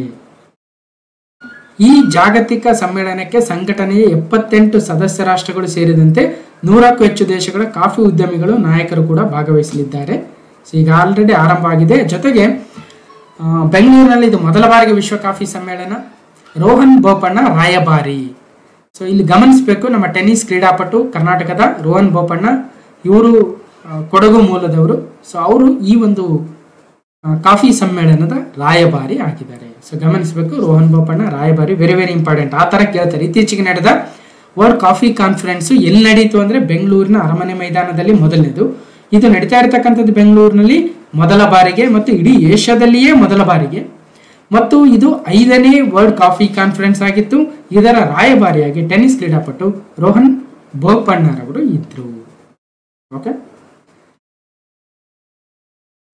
A: ಈ ಜಾಗತಿಕ ಸಮ್ಮೇಳನಕ್ಕೆ ಸಂಘಟನೆಯ ಎಪ್ಪತ್ತೆಂಟು ಸದಸ್ಯ ರಾಷ್ಟ್ರಗಳು ಸೇರಿದಂತೆ ನೂರಕ್ಕೂ ಹೆಚ್ಚು ದೇಶಗಳ ಕಾಫಿ ಉದ್ಯಮಿಗಳು ನಾಯಕರು ಕೂಡ ಭಾಗವಹಿಸಲಿದ್ದಾರೆ ಸೊ ಈಗ ಆಲ್ರೆಡಿ ಆರಂಭ ಆಗಿದೆ ಜೊತೆಗೆ ಆ, ಬೆಂಗಳೂರಿನಲ್ಲಿ ಇದು ಮೊದಲ ಬಾರಿಗೆ ವಿಶ್ವ ಕಾಫಿ ಸಮ್ಮೇಳನ ರೋಹನ್ ಬೋಪಣ್ಣ ರಾಯಭಾರಿ ಸೊ ಇಲ್ಲಿ ಗಮನಿಸಬೇಕು ನಮ್ಮ ಟೆನ್ನಿಸ್ ಕ್ರೀಡಾಪಟು ಕರ್ನಾಟಕದ ರೋಹನ್ ಬೋಪಣ್ಣ ಇವರು ಆ, ಕೊಡಗು ಮೂಲದವರು ಸೊ ಅವರು ಈ ಒಂದು ಆ, ಕಾಫಿ ಸಮ್ಮೇಳನದ ರಾಯಭಾರಿ ಆಗಿದ್ದಾರೆ ಸೊ ಗಮನಿಸಬೇಕು ರೋಹನ್ ಬೋಪಣ್ಣ ರಾಯಭಾರಿ ವೆರಿ ವೆರಿ ಇಂಪಾರ್ಟೆಂಟ್ ಆ ಥರ ಕೇಳ್ತಾರೆ ಇತ್ತೀಚೆಗೆ ನಡೆದ ವರ್ಲ್ಡ್ ಕಾಫಿ ಕಾನ್ಫರೆನ್ಸ್ ಎಲ್ಲಿ ನಡೀತು ಅಂದರೆ ಬೆಂಗಳೂರಿನ ಅರಮನೆ ಮೈದಾನದಲ್ಲಿ ಮೊದಲನೇದು ಇದು ನಡೀತಾ ಇರತಕ್ಕಂಥದ್ದು ಬೆಂಗಳೂರಿನಲ್ಲಿ ಮೊದಲ ಬಾರಿಗೆ ಮತ್ತು ಇಡೀ ಏಷ್ಯಾದಲ್ಲಿಯೇ ಮೊದಲ ಬಾರಿಗೆ ಮತ್ತು ಇದು ಐದನೇ ವರ್ಲ್ಡ್ ಕಾಫಿ ಕಾನ್ಫರೆನ್ಸ್ ಆಗಿತ್ತು ಇದರ ರಾಯಭಾರಿಯಾಗಿ ಟೆನ್ನಿಸ್ ಕ್ರೀಡಾಪಟು ರೋಹನ್ ಬೋಪಣ್ಣರವರು ಇದ್ರು ಓಕೆ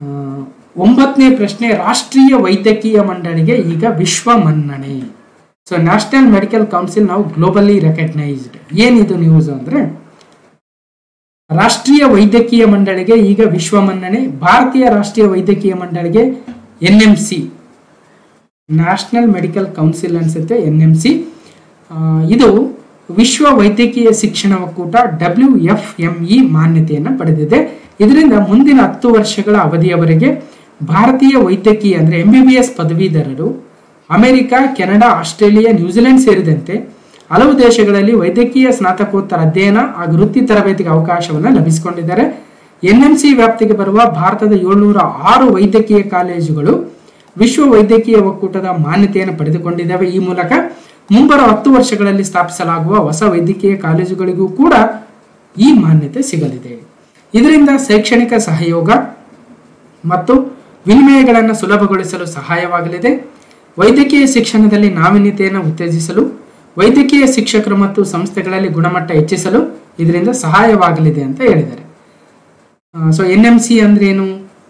A: ಆ, ಒಂಬತ್ತನೇ ಪ್ರಶ್ನೆ ರಾಷ್ಟ್ರೀಯ ವೈದ್ಯಕೀಯ ಮಂಡಳಿಗೆ ಈಗ ವಿಶ್ವ ಮನ್ನಣೆ ಸೊ ನ್ಯಾಷನಲ್ ಮೆಡಿಕಲ್ ಕೌನ್ಸಿಲ್ ನಾವು ಗ್ಲೋಬಲಿ ರೆಕಗ್ನೈಸ್ಡ್ ಏನಿದು ನ್ಯೂಸ್ ಅಂದ್ರೆ ರಾಷ್ಟ್ರೀಯ ವೈದ್ಯಕೀಯ ಮಂಡಳಿಗೆ ಈಗ ವಿಶ್ವ ಮನ್ನಣೆ ಭಾರತೀಯ ರಾಷ್ಟ್ರೀಯ ವೈದ್ಯಕೀಯ ಮಂಡಳಿಗೆ N M C national medical council ಅನ್ಸುತ್ತೆ ಎನ್ ಎಂ ಸಿ ಇದು ವಿಶ್ವ ವೈದ್ಯಕೀಯ ಶಿಕ್ಷಣ ಒಕ್ಕೂಟ ಡಬ್ಲ್ಯೂ ಎಫ್ ಎಂ ಇ ಮಾನ್ಯತೆಯನ್ನು ಪಡೆದಿದೆ ಇದರಿಂದ ಮುಂದಿನ ಹತ್ತು ವರ್ಷಗಳ ಅವಧಿಯವರೆಗೆ ಭಾರತೀಯ ವೈದ್ಯಕೀಯ ಅಂದರೆ ಎಂ ಬಿ ಬಿ ಎಸ್ ಪದವೀಧರರು ಅಮೆರಿಕ ಕೆನಡಾ ಆಸ್ಟ್ರೇಲಿಯಾ ನ್ಯೂಜಿಲೆಂಡ್ ಸೇರಿದಂತೆ ಹಲವು ದೇಶಗಳಲ್ಲಿ ವೈದ್ಯಕೀಯ ಸ್ನಾತಕೋತ್ತರ ಅಧ್ಯಯನ ಹಾಗೂ ವೃತ್ತಿ ತರಬೇತಿಗೆ ಅವಕಾಶವನ್ನು ಲಭಿಸಿಕೊಂಡಿದ್ದಾರೆ ಎನ್ ಎಂ ಸಿ ವ್ಯಾಪ್ತಿಗೆ ಬರುವ ಭಾರತದ ಏಳ್ನೂರ ಆರು ವೈದ್ಯಕೀಯ ಕಾಲೇಜುಗಳು ವಿಶ್ವ ವೈದ್ಯಕೀಯ ಒಕ್ಕೂಟದ ಮಾನ್ಯತೆಯನ್ನು ಪಡೆದುಕೊಂಡಿದ್ದಾವೆ ಈ ಮೂಲಕ ಮುಂಬರುವ ಹತ್ತು ವರ್ಷಗಳಲ್ಲಿ ಸ್ಥಾಪಿಸಲಾಗುವ ಹೊಸ ವೈದ್ಯಕೀಯ ಕಾಲೇಜುಗಳಿಗೂ ಕೂಡ ಈ ಮಾನ್ಯತೆ ಸಿಗಲಿದೆ ಇದರಿಂದ ಶೈಕ್ಷಣಿಕ ಸಹಯೋಗ ಮತ್ತು ವಿನಿಮಯಗಳನ್ನು ಸುಲಭಗೊಳಿಸಲು ಸಹಾಯವಾಗಲಿದೆ ವೈದ್ಯಕೀಯ ಶಿಕ್ಷಣದಲ್ಲಿ ನಾವೀನ್ಯತೆಯನ್ನು ಉತ್ತೇಜಿಸಲು ವೈದ್ಯಕೀಯ ಶಿಕ್ಷಕರು ಮತ್ತು ಸಂಸ್ಥೆಗಳಲ್ಲಿ ಗುಣಮಟ್ಟ ಹೆಚ್ಚಿಸಲು ಇದರಿಂದ ಸಹಾಯವಾಗಲಿದೆ ಅಂತ ಹೇಳಿದ್ದಾರೆ ಸೊ ಎನ್ ಎಂ ಸಿ ಅಂದ್ರೆ ಏನು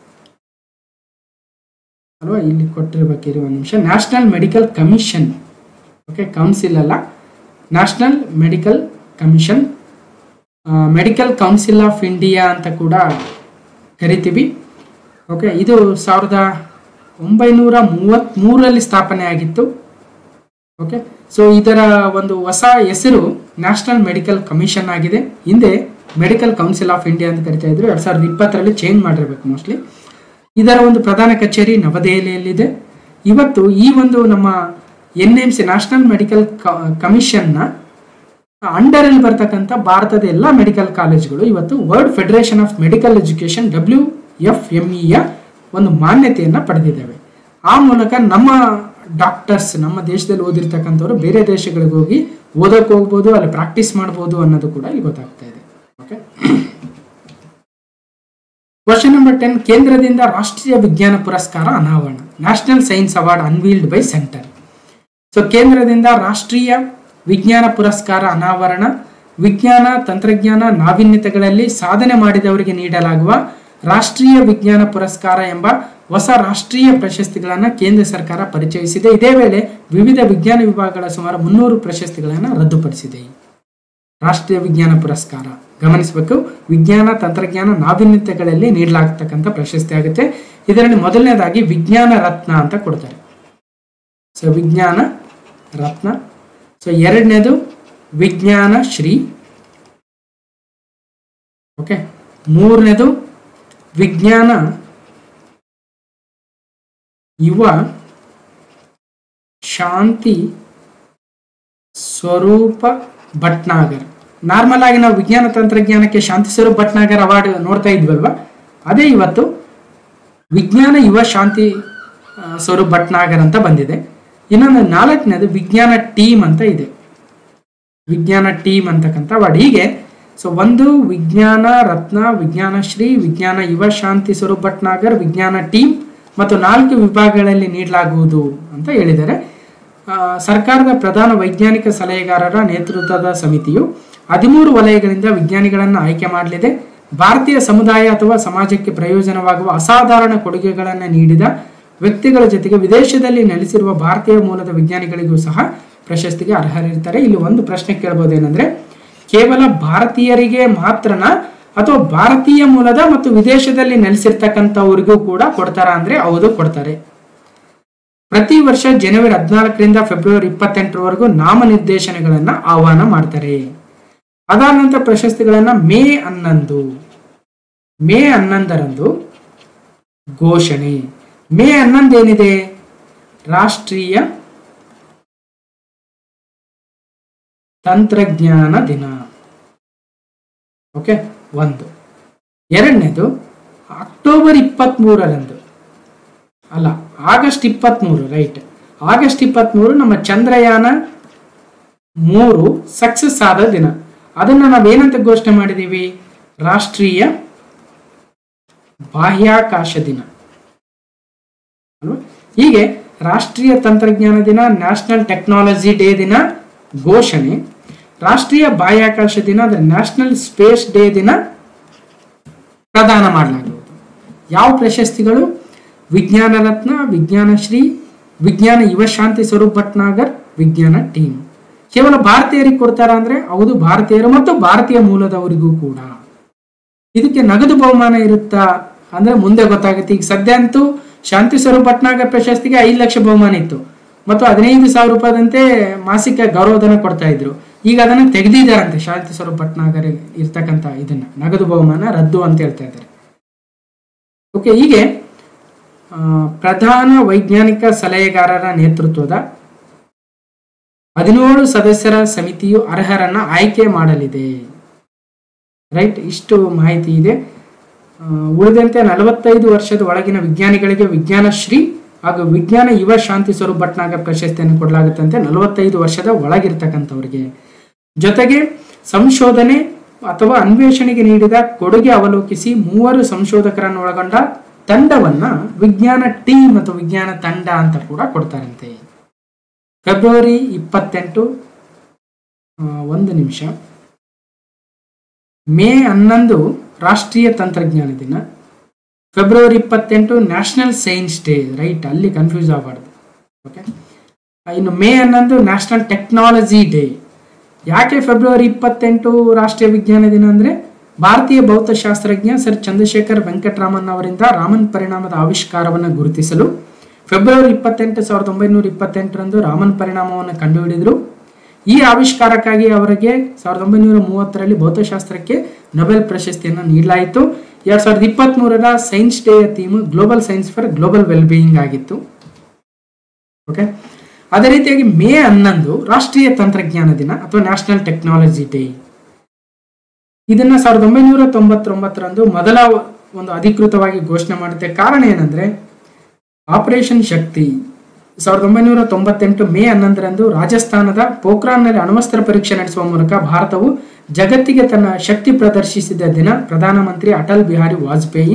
A: ಅಲ್ವಾ ಇಲ್ಲಿ ಕೊಟ್ಟಿರ್ಬೇಕಿರಿ ಒಂದು ನಿಮಿಷ national medical commission okay council ಅಲ್ಲ national medical commission medical council of India ಅಂತ ಕೂಡ ಕರಿತೀವಿ ಓಕೆ ಇದು ಸಾವಿರದ ಒಂಬೈನೂರ ಮೂವತ್ತ್ಮೂರರಲ್ಲಿ ಸ್ಥಾಪನೆ ಆಗಿತ್ತು ಓಕೆ ಸೊ ಇದರ ಒಂದು ಹೊಸ ಹೆಸರು ನ್ಯಾಷನಲ್ ಮೆಡಿಕಲ್ ಕಮಿಷನ್ ಆಗಿದೆ ಹಿಂದೆ ಮೆಡಿಕಲ್ ಕೌನ್ಸಿಲ್ ಆಫ್ ಇಂಡಿಯಾ ಅಂತ ಕರಿತಾ ಇದ್ರು ಎರಡ್ ಸಾವಿರದ ಇಪ್ಪತ್ತರಲ್ಲಿ ಚೇಂಜ್ ಮಾಡಿರ್ಬೇಕು ಮೋಸ್ಟ್ಲಿ ಇದರ ಒಂದು ಪ್ರಧಾನ ಕಚೇರಿ ನವದೆಹಲಿಯಲ್ಲಿದೆ ಇವತ್ತು ಈ ಒಂದು ನಮ್ಮ N M C national medical ಕಮಿಷನ್ನ ಅಂಡರ್ ಅಲ್ಲಿ ಬರ್ತಕ್ಕಂಥ ಭಾರತದ ಎಲ್ಲ ಮೆಡಿಕಲ್ ಕಾಲೇಜುಗಳು ಇವತ್ತು world federation of medical education W F M ಇಯ ಒಂದು ಮಾನ್ಯತೆಯನ್ನು ಪಡೆದಿದ್ದಾವೆ ಆ ಮೂಲಕ ನಮ್ಮ ಡಾಕ್ಟರ್ಸ್ ನಮ್ಮ ದೇಶದಲ್ಲಿ ಓದಿರ್ತಕ್ಕಂಥವ್ರು ಬೇರೆ ದೇಶಗಳಿಗೆ ಹೋಗಿ ಓದಕ್ಕೆ ಹೋಗ್ಬೋದು ಅಲ್ಲಿ ಪ್ರಾಕ್ಟೀಸ್ ಮಾಡ್ಬೋದು ಅನ್ನೋದು ಕೂಡ ಇಲ್ಲಿ ಗೊತ್ತಾಗ್ತಾ ಇದೆ ಓಕೆ ಕ್ವಶನ್ ನಂಬರ್ ಟೆನ್ ಕೇಂದ್ರದಿಂದ ರಾಷ್ಟ್ರೀಯ ವಿಜ್ಞಾನ ಪುರಸ್ಕಾರ ಅನಾವರಣ national science award unveiled by centre so ಕೇಂದ್ರದಿಂದ ರಾಷ್ಟ್ರೀಯ ವಿಜ್ಞಾನ ಪುರಸ್ಕಾರ ಅನಾವರಣ ವಿಜ್ಞಾನ ತಂತ್ರಜ್ಞಾನ ನಾವೀನ್ಯತೆಗಳಲ್ಲಿ ಸಾಧನೆ ಮಾಡಿದವರಿಗೆ ನೀಡಲಾಗುವ ರಾಷ್ಟ್ರೀಯ ವಿಜ್ಞಾನ ಪುರಸ್ಕಾರ ಎಂಬ ಹೊಸ ರಾಷ್ಟ್ರೀಯ ಪ್ರಶಸ್ತಿಗಳನ್ನು ಕೇಂದ್ರ ಸರ್ಕಾರ ಪರಿಚಯಿಸಿದೆ ಇದೇ ವೇಳೆ ವಿವಿಧ ವಿಜ್ಞಾನ ವಿಭಾಗಗಳ ಸುಮಾರು ಮುನ್ನೂರು ಪ್ರಶಸ್ತಿಗಳನ್ನು ರದ್ದುಪಡಿಸಿದೆ ರಾಷ್ಟ್ರೀಯ ವಿಜ್ಞಾನ ಪುರಸ್ಕಾರ ಗಮನಿಸಬೇಕು ವಿಜ್ಞಾನ ತಂತ್ರಜ್ಞಾನ ನಾವೀನ್ಯತೆಗಳಲ್ಲಿ ನೀಡಲಾಗ್ತಕ್ಕಂಥ ಪ್ರಶಸ್ತಿ ಆಗುತ್ತೆ ಇದರಲ್ಲಿ ಮೊದಲನೇದಾಗಿ ವಿಜ್ಞಾನ ರತ್ನ ಅಂತ ಕೊಡ್ತಾರೆ ಸೊ ವಿಜ್ಞಾನ ರತ್ನ ಸೊ ಎರಡನೇದು ವಿಜ್ಞಾನ ಶ್ರೀ ಓಕೆ ಮೂರನೇದು ವಿಜ್ಞಾನ ಯುವ ಶಾಂತಿ ಸ್ವರೂಪ ಭಟ್ನಾಗರ್ ನಾರ್ಮಲ್ ಆಗಿ ನಾವು ವಿಜ್ಞಾನ ತಂತ್ರಜ್ಞಾನಕ್ಕೆ ಶಾಂತಿ ಸ್ವರೂಪ್ ಭಟ್ನಾಗರ್ ಅವಾರ್ಡ್ ನೋಡ್ತಾ ಇದ್ವಲ್ವಾ ಅದೇ ಇವತ್ತು ವಿಜ್ಞಾನ ಯುವ ಶಾಂತಿ ಆ, ಸ್ವರೂಪ್ ಭಟ್ನಾಗರ್ ಅಂತ ಬಂದಿದೆ ಇನ್ನೊಂದು ನಾಲ್ಕನೇದು ವಿಜ್ಞಾನ ಟೀಮ್ ಅಂತ ಇದೆ ವಿಜ್ಞಾನ ಟೀಮ್ ಅಂತಕ್ಕಂಥ ಅವಾರ್ಡ್ ಹೀಗೆ ಸೊ ಒಂದು ವಿಜ್ಞಾನ ರತ್ನ ವಿಜ್ಞಾನ ಶ್ರೀ ವಿಜ್ಞಾನ ಯುವ ಶಾಂತಿ ಸ್ವರೂಪ್ ಭಟ್ನಾಗರ್ ವಿಜ್ಞಾನ ಟೀಮ್ ಮತ್ತು ನಾಲ್ಕು ವಿಭಾಗಗಳಲ್ಲಿ ನೀಡಲಾಗುವುದು ಅಂತ ಹೇಳಿದ್ದಾರೆ ಆ, ಸರ್ಕಾರದ ಪ್ರಧಾನ ವೈಜ್ಞಾನಿಕ ಸಲಹೆಗಾರರ ನೇತೃತ್ವದ ಸಮಿತಿಯು ಹದಿಮೂರು ವಲಯಗಳಿಂದ ವಿಜ್ಞಾನಿಗಳನ್ನು ಆಯ್ಕೆ ಮಾಡಲಿದೆ ಭಾರತೀಯ ಸಮುದಾಯ ಅಥವಾ ಸಮಾಜಕ್ಕೆ ಪ್ರಯೋಜನವಾಗುವ ಅಸಾಧಾರಣ ಕೊಡುಗೆಗಳನ್ನು ನೀಡಿದ ವ್ಯಕ್ತಿಗಳ ಜೊತೆಗೆ ವಿದೇಶದಲ್ಲಿ ನೆಲೆಸಿರುವ ಭಾರತೀಯ ಮೂಲದ ವಿಜ್ಞಾನಿಗಳಿಗೂ ಸಹ ಪ್ರಶಸ್ತಿಗೆ ಅರ್ಹರಿರ್ತಾರೆ ಇಲ್ಲಿ ಒಂದು ಪ್ರಶ್ನೆ ಕೇಳ್ಬೋದು ಏನಂದ್ರೆ ಕೇವಲ ಭಾರತೀಯರಿಗೆ ಮಾತ್ರನ ಅಥವಾ ಭಾರತೀಯ ಮೂಲದ ಮತ್ತು ವಿದೇಶದಲ್ಲಿ ನೆಲೆಸಿರ್ತಕ್ಕಂಥವ್ರಿಗೂ ಕೂಡ ಕೊಡ್ತಾರ ಅಂದ್ರೆ ಹೌದು ಕೊಡ್ತಾರೆ ಪ್ರತಿ ವರ್ಷ ಜನವರಿ ಹದಿನಾಲ್ಕರಿಂದ ಫೆಬ್ರವರಿ ಇಪ್ಪತ್ತೆಂಟರವರೆಗೂ ನಾಮನಿರ್ದೇಶನಗಳನ್ನ ಆಹ್ವಾನ ಮಾಡ್ತಾರೆ ಅದಾದ ನಂತರ ಪ್ರಶಸ್ತಿಗಳನ್ನ ಮೇ ಹನ್ನೊಂದು ಮೇ ಹನ್ನೊಂದರಂದು ಘೋಷಣೆ ಮೇ ಹನ್ನೊಂದು ಏನಿದೆ ರಾಷ್ಟ್ರೀಯ ತಂತ್ರಜ್ಞಾನ ದಿನ ಓಕೆ ಒಂದು ಎರಡನೇದು ಅಕ್ಟೋಬರ್ ಇಪ್ಪತ್ತ್ಮೂರರಂದು ಅಲ್ಲ ಆಗಸ್ಟ್ ಇಪ್ಪತ್ತ್ಮೂರು ರೈಟ್ ಆಗಸ್ಟ್ ಇಪ್ಪತ್ತ್ಮೂರು ನಮ್ಮ ಚಂದ್ರಯಾನ ಮೂರು ಸಕ್ಸಸ್ ಆದ ದಿನ ಅದನ್ನು ನಾವೇನಂತ ಘೋಷಣೆ ಮಾಡಿದ್ದೀವಿ ರಾಷ್ಟ್ರೀಯ ಬಾಹ್ಯಾಕಾಶ ದಿನ ಅಲ್ವಾ ಹೀಗೆ ರಾಷ್ಟ್ರೀಯ ತಂತ್ರಜ್ಞಾನ ದಿನ ನ್ಯಾಷನಲ್ ಟೆಕ್ನಾಲಜಿ ಡೇ ದಿನ ಘೋಷಣೆ ರಾಷ್ಟ್ರೀಯ ಬಾಹ್ಯಾಕಾಶ ದಿನ ಅಂದರೆ ನ್ಯಾಷನಲ್ ಸ್ಪೇಸ್ ಡೇ ದಿನ ಪ್ರದಾನ ಮಾಡಲಾಗುವುದು ಯಾವ ಪ್ರಶಸ್ತಿಗಳು ವಿಜ್ಞಾನ ರತ್ನ ವಿಜ್ಞಾನ ಶ್ರೀ ವಿಜ್ಞಾನ ಯುವ ಶಾಂತಿ ಸ್ವರೂಪ್ ಭಟ್ನಾಗರ್ ವಿಜ್ಞಾನ ಟೀಮ್ ಕೇವಲ ಭಾರತೀಯರಿಗೆ ಕೊಡ್ತಾರ ಅಂದ್ರೆ ಹೌದು ಭಾರತೀಯರು ಮತ್ತು ಭಾರತೀಯ ಮೂಲದವರಿಗೂ ಕೂಡ ಇದಕ್ಕೆ ನಗದು ಬಹುಮಾನ ಇರುತ್ತಾ ಅಂದ್ರೆ ಮುಂದೆ ಗೊತ್ತಾಗುತ್ತೆ ಈಗ ಸದ್ಯ ಅಂತೂ ಶಾಂತಿ ಸ್ವರೂಪ್ ಭಟ್ನಾಗರ್ ಪ್ರಶಸ್ತಿಗೆ ಐದು ಲಕ್ಷ ಬಹುಮಾನ ಇತ್ತು ಮತ್ತು ಹದಿನೈದು ಸಾವಿರ ರೂಪಾಯಿದಂತೆ ಮಾಸಿಕ ಗೌರವಧನ ಕೊಡ್ತಾ ಇದ್ರು ಈಗ ಅದನ್ನ ತೆಗೆದಿದ್ದಾರಂತೆ ಶಾಂತಿ ಸ್ವರೂಪ್ ಭಟ್ನಾಗರ್ ಇರ್ತಕ್ಕಂಥ ಇದನ್ನ ನಗದು ಬಹುಮಾನ ರದ್ದು ಅಂತ ಹೇಳ್ತಾ ಇದ್ದಾರೆ ಓಕೆ ಹೀಗೆ ಆ, ಪ್ರಧಾನ ವೈಜ್ಞಾನಿಕ ಸಲಹೆಗಾರರ ನೇತೃತ್ವದ ಹದಿನೇಳು ಸದಸ್ಯರ ಸಮಿತಿಯು ಅರ್ಹರನ್ನ ಆಯ್ಕೆ ಮಾಡಲಿದೆ ರೈಟ್ ಇಷ್ಟು ಮಾಹಿತಿ ಇದೆ ಆ, ಉಳಿದಂತೆ ನಲವತ್ತೈದು ವರ್ಷದ ಒಳಗಿನ ವಿಜ್ಞಾನಿಗಳಿಗೆ ವಿಜ್ಞಾನ ಶ್ರೀ ಹಾಗೂ ವಿಜ್ಞಾನ ಯುವ ಶಾಂತಿ ಸ್ವರೂಪ್ ಭಟ್ನಾಗರ್ ಪ್ರಶಸ್ತಿಯನ್ನು ಕೊಡಲಾಗುತ್ತಂತೆ ನಲವತ್ತೈದು ವರ್ಷದ ಒಳಗಿರ್ತಕ್ಕಂಥವ್ರಿಗೆ ಜೊತೆಗೆ ಸಂಶೋಧನೆ ಅಥವಾ ಅನ್ವೇಷಣೆಗೆ ನೀಡಿದ ಕೊಡುಗೆ ಅವಲೋಕಿಸಿ ಮೂವರು ಸಂಶೋಧಕರನ್ನು ಒಳಗೊಂಡ ತಂಡವನ್ನ ವಿಜ್ಞಾನ ಟೀಮ್ ಮತ್ತು ವಿಜ್ಞಾನ ತಂಡ ಅಂತ ಕೂಡ ಕೊಡ್ತಾರಂತೆ ಫೆಬ್ರವರಿ ಇಪ್ಪತ್ತೆಂಟು ಆ, ಒಂದು ನಿಮಿಷ ಮೇ ಹನ್ನೊಂದು ರಾಷ್ಟ್ರೀಯ ತಂತ್ರಜ್ಞಾನ ದಿನ ಫೆಬ್ರವರಿ ಇಪ್ಪತ್ತೆಂಟು ನ್ಯಾಷನಲ್ ಸೈನ್ಸ್ ಡೇ ರೈಟ್ ಅಲ್ಲಿ ಕನ್ಫ್ಯೂಸ್ ಆಗಬಾರ್ದು ಓಕೆ ಇನ್ನು ಮೇ ಹನ್ನೊಂದು ನ್ಯಾಷನಲ್ ಟೆಕ್ನಾಲಜಿ ಡೇ ಯಾಕೆ ಫೆಬ್ರವರಿ ಇಪ್ಪತ್ತೆಂಟು ರಾಷ್ಟ್ರೀಯ ವಿಜ್ಞಾನ ದಿನ ಅಂದರೆ ಭಾರತೀಯ ಭೌತಶಾಸ್ತ್ರಜ್ಞ ಸರ್ ಚಂದ್ರಶೇಖರ್ ವೆಂಕಟರಾಮನ್ ಅವರಿಂದ ರಾಮನ್ ಪರಿಣಾಮದ ಆವಿಷ್ಕಾರವನ್ನು ಗುರುತಿಸಲು ಫೆಬ್ರವರಿ ಇಪ್ಪತ್ತೆಂಟು ಸಾವಿರದ ಒಂಬೈನೂರ ಇಪ್ಪತ್ತೆಂಟರಂದು ರಾಮನ್ ಪರಿಣಾಮವನ್ನು ಕಂಡುಹಿಡಿದರು ಈ ಆವಿಷ್ಕಾರಕ್ಕಾಗಿ ಅವರಿಗೆ ಸಾವಿರದ ಒಂಬೈನೂರ ಮೂವತ್ತರಲ್ಲಿ ಭೌತಶಾಸ್ತ್ರಕ್ಕೆ ನೊಬೆಲ್ ಪ್ರಶಸ್ತಿಯನ್ನು ನೀಡಲಾಯಿತು ಎರಡ್ ಸಾವಿರದ ಇಪ್ಪತ್ತ್ ಮೂರರ ಸೈನ್ಸ್ ಡೇಯ theme global science for global well being ಆಗಿತ್ತು ಓಕೆ ಅದೇ ರೀತಿಯಾಗಿ ಮೇ ಹನ್ನೊಂದು ರಾಷ್ಟ್ರೀಯ ತಂತ್ರಜ್ಞಾನ ದಿನ ಅಥವಾ ನ್ಯಾಷನಲ್ ಟೆಕ್ನಾಲಜಿ ಡೇ ಇದನ್ನ ಸಾವಿರದ ಒಂಬೈನೂರ ತೊಂಬತ್ತೊಂಬತ್ತರಂದು ಮೊದಲ ಒಂದು ಅಧಿಕೃತವಾಗಿ ಘೋಷಣೆ ಮಾಡುತ್ತೆ ಕಾರಣ ಏನಂದ್ರೆ ಆಪರೇಷನ್ ಶಕ್ತಿ ಸಾವಿರದ ಒಂಬೈನೂರ ತೊಂಬತ್ತೆಂಟು ಮೇ ಹನ್ನೊಂದರಂದು ರಾಜಸ್ಥಾನದ ಪೋಖ್ರಾನ್ನಲ್ಲಿ ಅಣ್ವಸ್ತ್ರ ಪರೀಕ್ಷೆ ನಡೆಸುವ ಮೂಲಕ ಭಾರತವು ಜಗತ್ತಿಗೆ ತನ್ನ ಶಕ್ತಿ ಪ್ರದರ್ಶಿಸಿದ ದಿನ ಪ್ರಧಾನಮಂತ್ರಿ ಅಟಲ್ ಬಿಹಾರಿ ವಾಜಪೇಯಿ